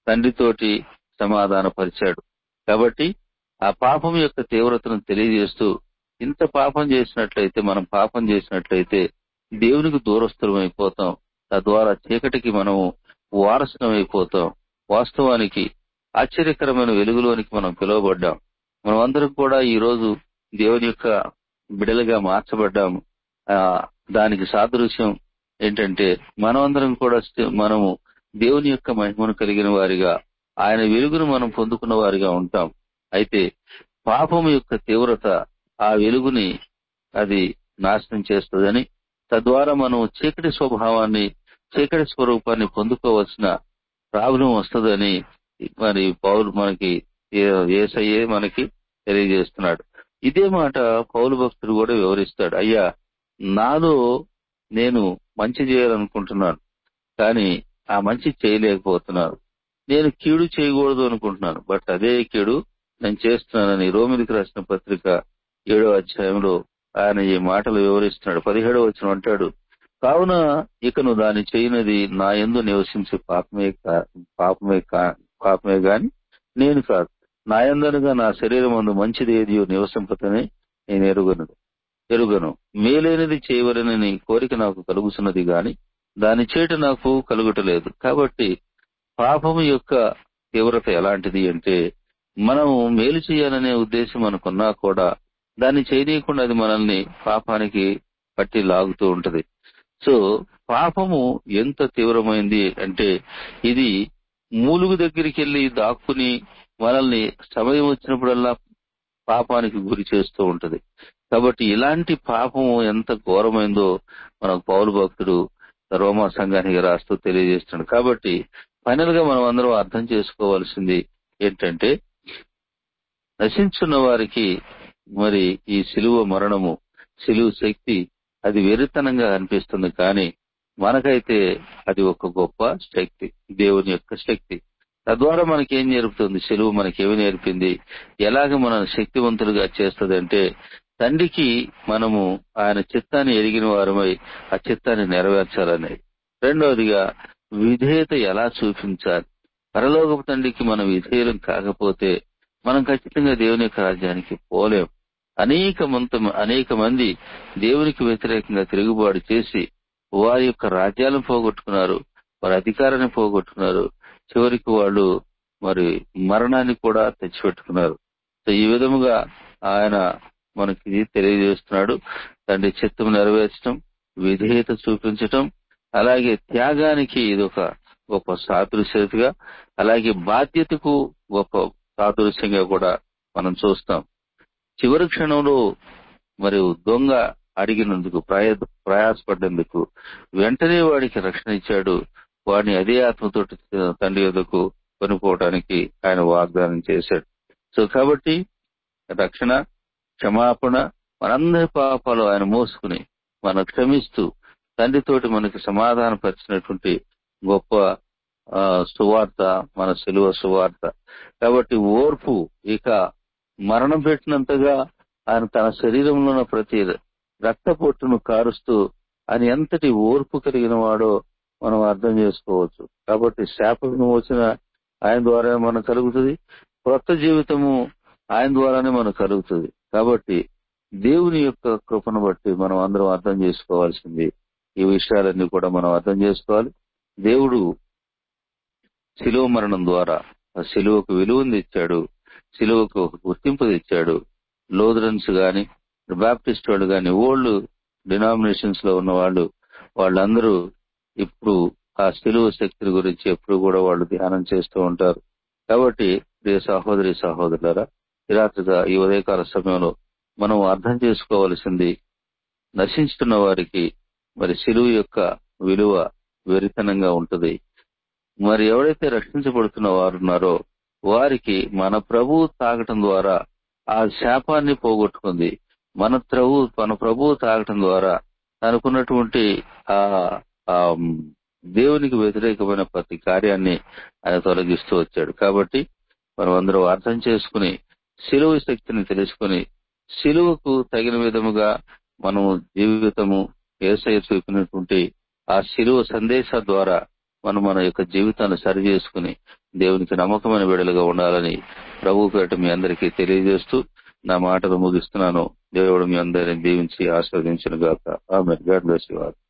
తండ్రితోటి సమాధానపరిచాడు కాబట్టి ఆ పాపం యొక్క తీవ్రతను తెలియజేస్తూ ఇంత పాపం చేసినట్లయితే మనం పాపం చేసినట్లయితే దేవునికి దూరస్థులం అయిపోతాం తద్వారా చీకటికి మనము వారసులం అయిపోతాం వాస్తవానికి ఆశ్చర్యకరమైన వెలుగులోనికి మనం పిలువబడ్డాం మనం అందరం కూడా ఈ రోజు దేవుని యొక్క బిడలుగా మార్చబడ్డాము ఆ దానికి సాదృశ్యం ఏంటంటే మనమందరం కూడా స్థి- మనము దేవుని యొక్క మహిమను కలిగిన వారిగా ఆయన వెలుగును మనం పొందుకున్న వారిగా ఉంటాం అయితే పాపం యొక్క తీవ్రత ఆ వెలుగుని అది నాశనం చేస్తుందని తద్వారా మనం చీకటి స్వభావాన్ని చీకటి స్వరూపాన్ని పొందుకోవాల్సిన ప్రాబ్లం వస్తుందని మరి పౌలు మనకి ఏ- ఏసయ్యే మనకి తెలియజేస్తున్నాడు ఇదే మాట పౌలు భక్తుడు కూడా వివరిస్తాడు అయ్యా నాలో నేను మంచి చేయాలనుకుంటున్నాను కానీ ఆ మంచి చేయలేకపోతున్నాను నేను కీడు చేయకూడదు అనుకుంటున్నాను బట్ అదే కీడు నేను చేస్తున్నానని రోమిలికి రాసిన పత్రిక ఏడో అధ్యాయంలో ఆయన ఈ మాటలు వివరిస్తున్నాడు పదిహేడో వచ్చిన అంటాడు కావున ఇకను దాని చేయనది నా ఎందు నివసించే పాపమే కా- పాపమే కా- పాపమే గాని నేను కాదు నా ఎందనగా నా శరీరం అందు మంచిది ఏది నివసింపతనే నేను ఎరుగను ఎరుగను మేలైనది చేయవలనని కోరిక నాకు కలుగుతున్నది గాని దాని చేట నాకు కలుగుటలేదు కాబట్టి పాపము యొక్క తీవ్రత ఎలాంటిది అంటే మనం మేలు చేయాలనే ఉద్దేశం మనకున్నా కూడా దాన్ని చేయనీయకుండా అది మనల్ని పాపానికి పట్టి లాగుతూ ఉంటది సో పాపము ఎంత తీవ్రమైంది అంటే ఇది మూలుగు దగ్గరికి వెళ్లి దాక్కుని మనల్ని సమయం వచ్చినప్పుడల్లా పాపానికి గురి చేస్తూ ఉంటది కాబట్టి ఇలాంటి పాపము ఎంత ఘోరమైందో మనకు పౌలు భక్తుడు రోమా సంఘానికి రాస్తూ తెలియజేస్తున్నాడు కాబట్టి ఫైనల్ గా మనం అందరం అర్థం చేసుకోవాల్సింది ఏంటంటే నశించున్న వారికి మరి ఈ సిలువ మరణము సిలువ శక్తి అది వెరితనంగా అనిపిస్తుంది కానీ మనకైతే అది ఒక గొప్ప శక్తి దేవుని యొక్క శక్తి తద్వారా మనకేం నేర్పుతుంది సెలువు మనకేమి నేర్పింది ఎలాగ మన శక్తివంతులుగా చేస్తుంది అంటే తండ్రికి మనము ఆయన చిత్తాన్ని ఎరిగిన వారమై ఆ చిత్తాన్ని నెరవేర్చాలని రెండవదిగా విధేయత ఎలా చూపించాలి పరలోకపు తండ్రికి మనం విధేయులం కాకపోతే మనం ఖచ్చితంగా దేవుని యొక్క రాజ్యానికి పోలేం అనేక మంత అనేక మంది దేవునికి వ్యతిరేకంగా తిరుగుబాటు చేసి వారి యొక్క రాజ్యాలను పోగొట్టుకున్నారు వారి అధికారాన్ని పోగొట్టుకున్నారు చివరికి వాళ్ళు మరి మరణాన్ని కూడా తెచ్చిపెట్టుకున్నారు సో ఈ విధముగా ఆయన మనకి తెలియజేస్తున్నాడు తండ్రి చిత్తం నెరవేర్చడం విధేయత చూపించటం అలాగే త్యాగానికి ఇది ఒక గొప్ప సాదృశ్యతగా అలాగే బాధ్యతకు గొప్ప సాదృశ్యంగా కూడా మనం చూస్తాం చివరి క్షణంలో మరి దొంగ అడిగినందుకు ప్రయా ప్రయాసపడ్డందుకు వెంటనే వాడికి రక్షణ ఇచ్చాడు వాడిని అదే ఆత్మతోటి తండ్రి యొద్దకు కొనుక్కోవడానికి ఆయన వాగ్దానం చేశాడు సో కాబట్టి రక్షణ క్షమాపణ మనందరి పాపాలు ఆయన మోసుకుని మనం క్షమిస్తూ తండ్రితోటి మనకి సమాధానపరిచినటువంటి గొప్ప ఆ, సువార్త మన సిలువ సువార్త కాబట్టి ఓర్పు ఇక మరణం పెట్టినంతగా ఆయన తన శరీరంలో ఉన్న ప్రతి రక్తపొట్టును కారుస్తూ ఆయన ఎంతటి ఓర్పు కలిగిన వాడో మనం అర్థం చేసుకోవచ్చు కాబట్టి శాప విమోచన ఆయన ద్వారానే మనకు కలుగుతుంది కొత్త జీవితము ఆయన ద్వారానే మనకు కలుగుతుంది కాబట్టి దేవుని యొక్క కృపను బట్టి మనం అందరం అర్థం చేసుకోవాల్సింది ఈ విషయాలన్నీ కూడా మనం అర్థం చేసుకోవాలి దేవుడు శిలువ మరణం ద్వారా ఆ శిలువకు విలువను తెచ్చాడు శిలువకు ఒక గుర్తింపు తెచ్చాడు లోదరన్స్ గాని బాప్టిస్ట్ వాళ్ళు గాని ఓల్డ్ డినామినేషన్స్ లో ఉన్న వాళ్ళు వాళ్ళందరూ ఇప్పుడు ఆ శిలువ శక్తి గురించి ఎప్పుడు కూడా వాళ్ళు ధ్యానం చేస్తూ ఉంటారు కాబట్టి ప్రియ సహోదరి సహోదరులారా ఈ రాత్రిగా ఈ ఉదయకాల సమయంలో మనం అర్థం చేసుకోవాల్సింది నశించుతున్న వారికి మరి శిలువు యొక్క విలువ వెరితనంగా ఉంటుంది మరి ఎవరైతే రక్షించబడుతున్న వారు ఉన్నారో వారికి మన ప్రభువు తాగటం ద్వారా ఆ శాపాన్ని పోగొట్టుకుంది మన ప్రభు మన ప్రభువు తాగటం ద్వారా తనకున్నటువంటి ఆ ఆ దేవునికి వ్యతిరేకమైన ప్రతి కార్యాన్ని ఆయన తొలగిస్తూ వచ్చాడు కాబట్టి మనం అందరూ అర్థం చేసుకుని శిలువ శక్తిని తెలుసుకుని శిలువకు తగిన విధముగా మనము జీవితము ఏసయ చూపినటువంటి ఆ శిలువ సందేశ ద్వారా మనం మన యొక్క జీవితాన్ని సరి చేసుకుని దేవునికి నమ్మకమైన బిడ్డలుగా ఉండాలని ప్రభు పేట మీ అందరికీ తెలియజేస్తూ నా మాటలు ముగిస్తున్నాను దేవుడు మీ అందరిని దీవించి ఆస్వాదించిన గాక ఆమె గాడ్ బ్లెస్ యు ఆల్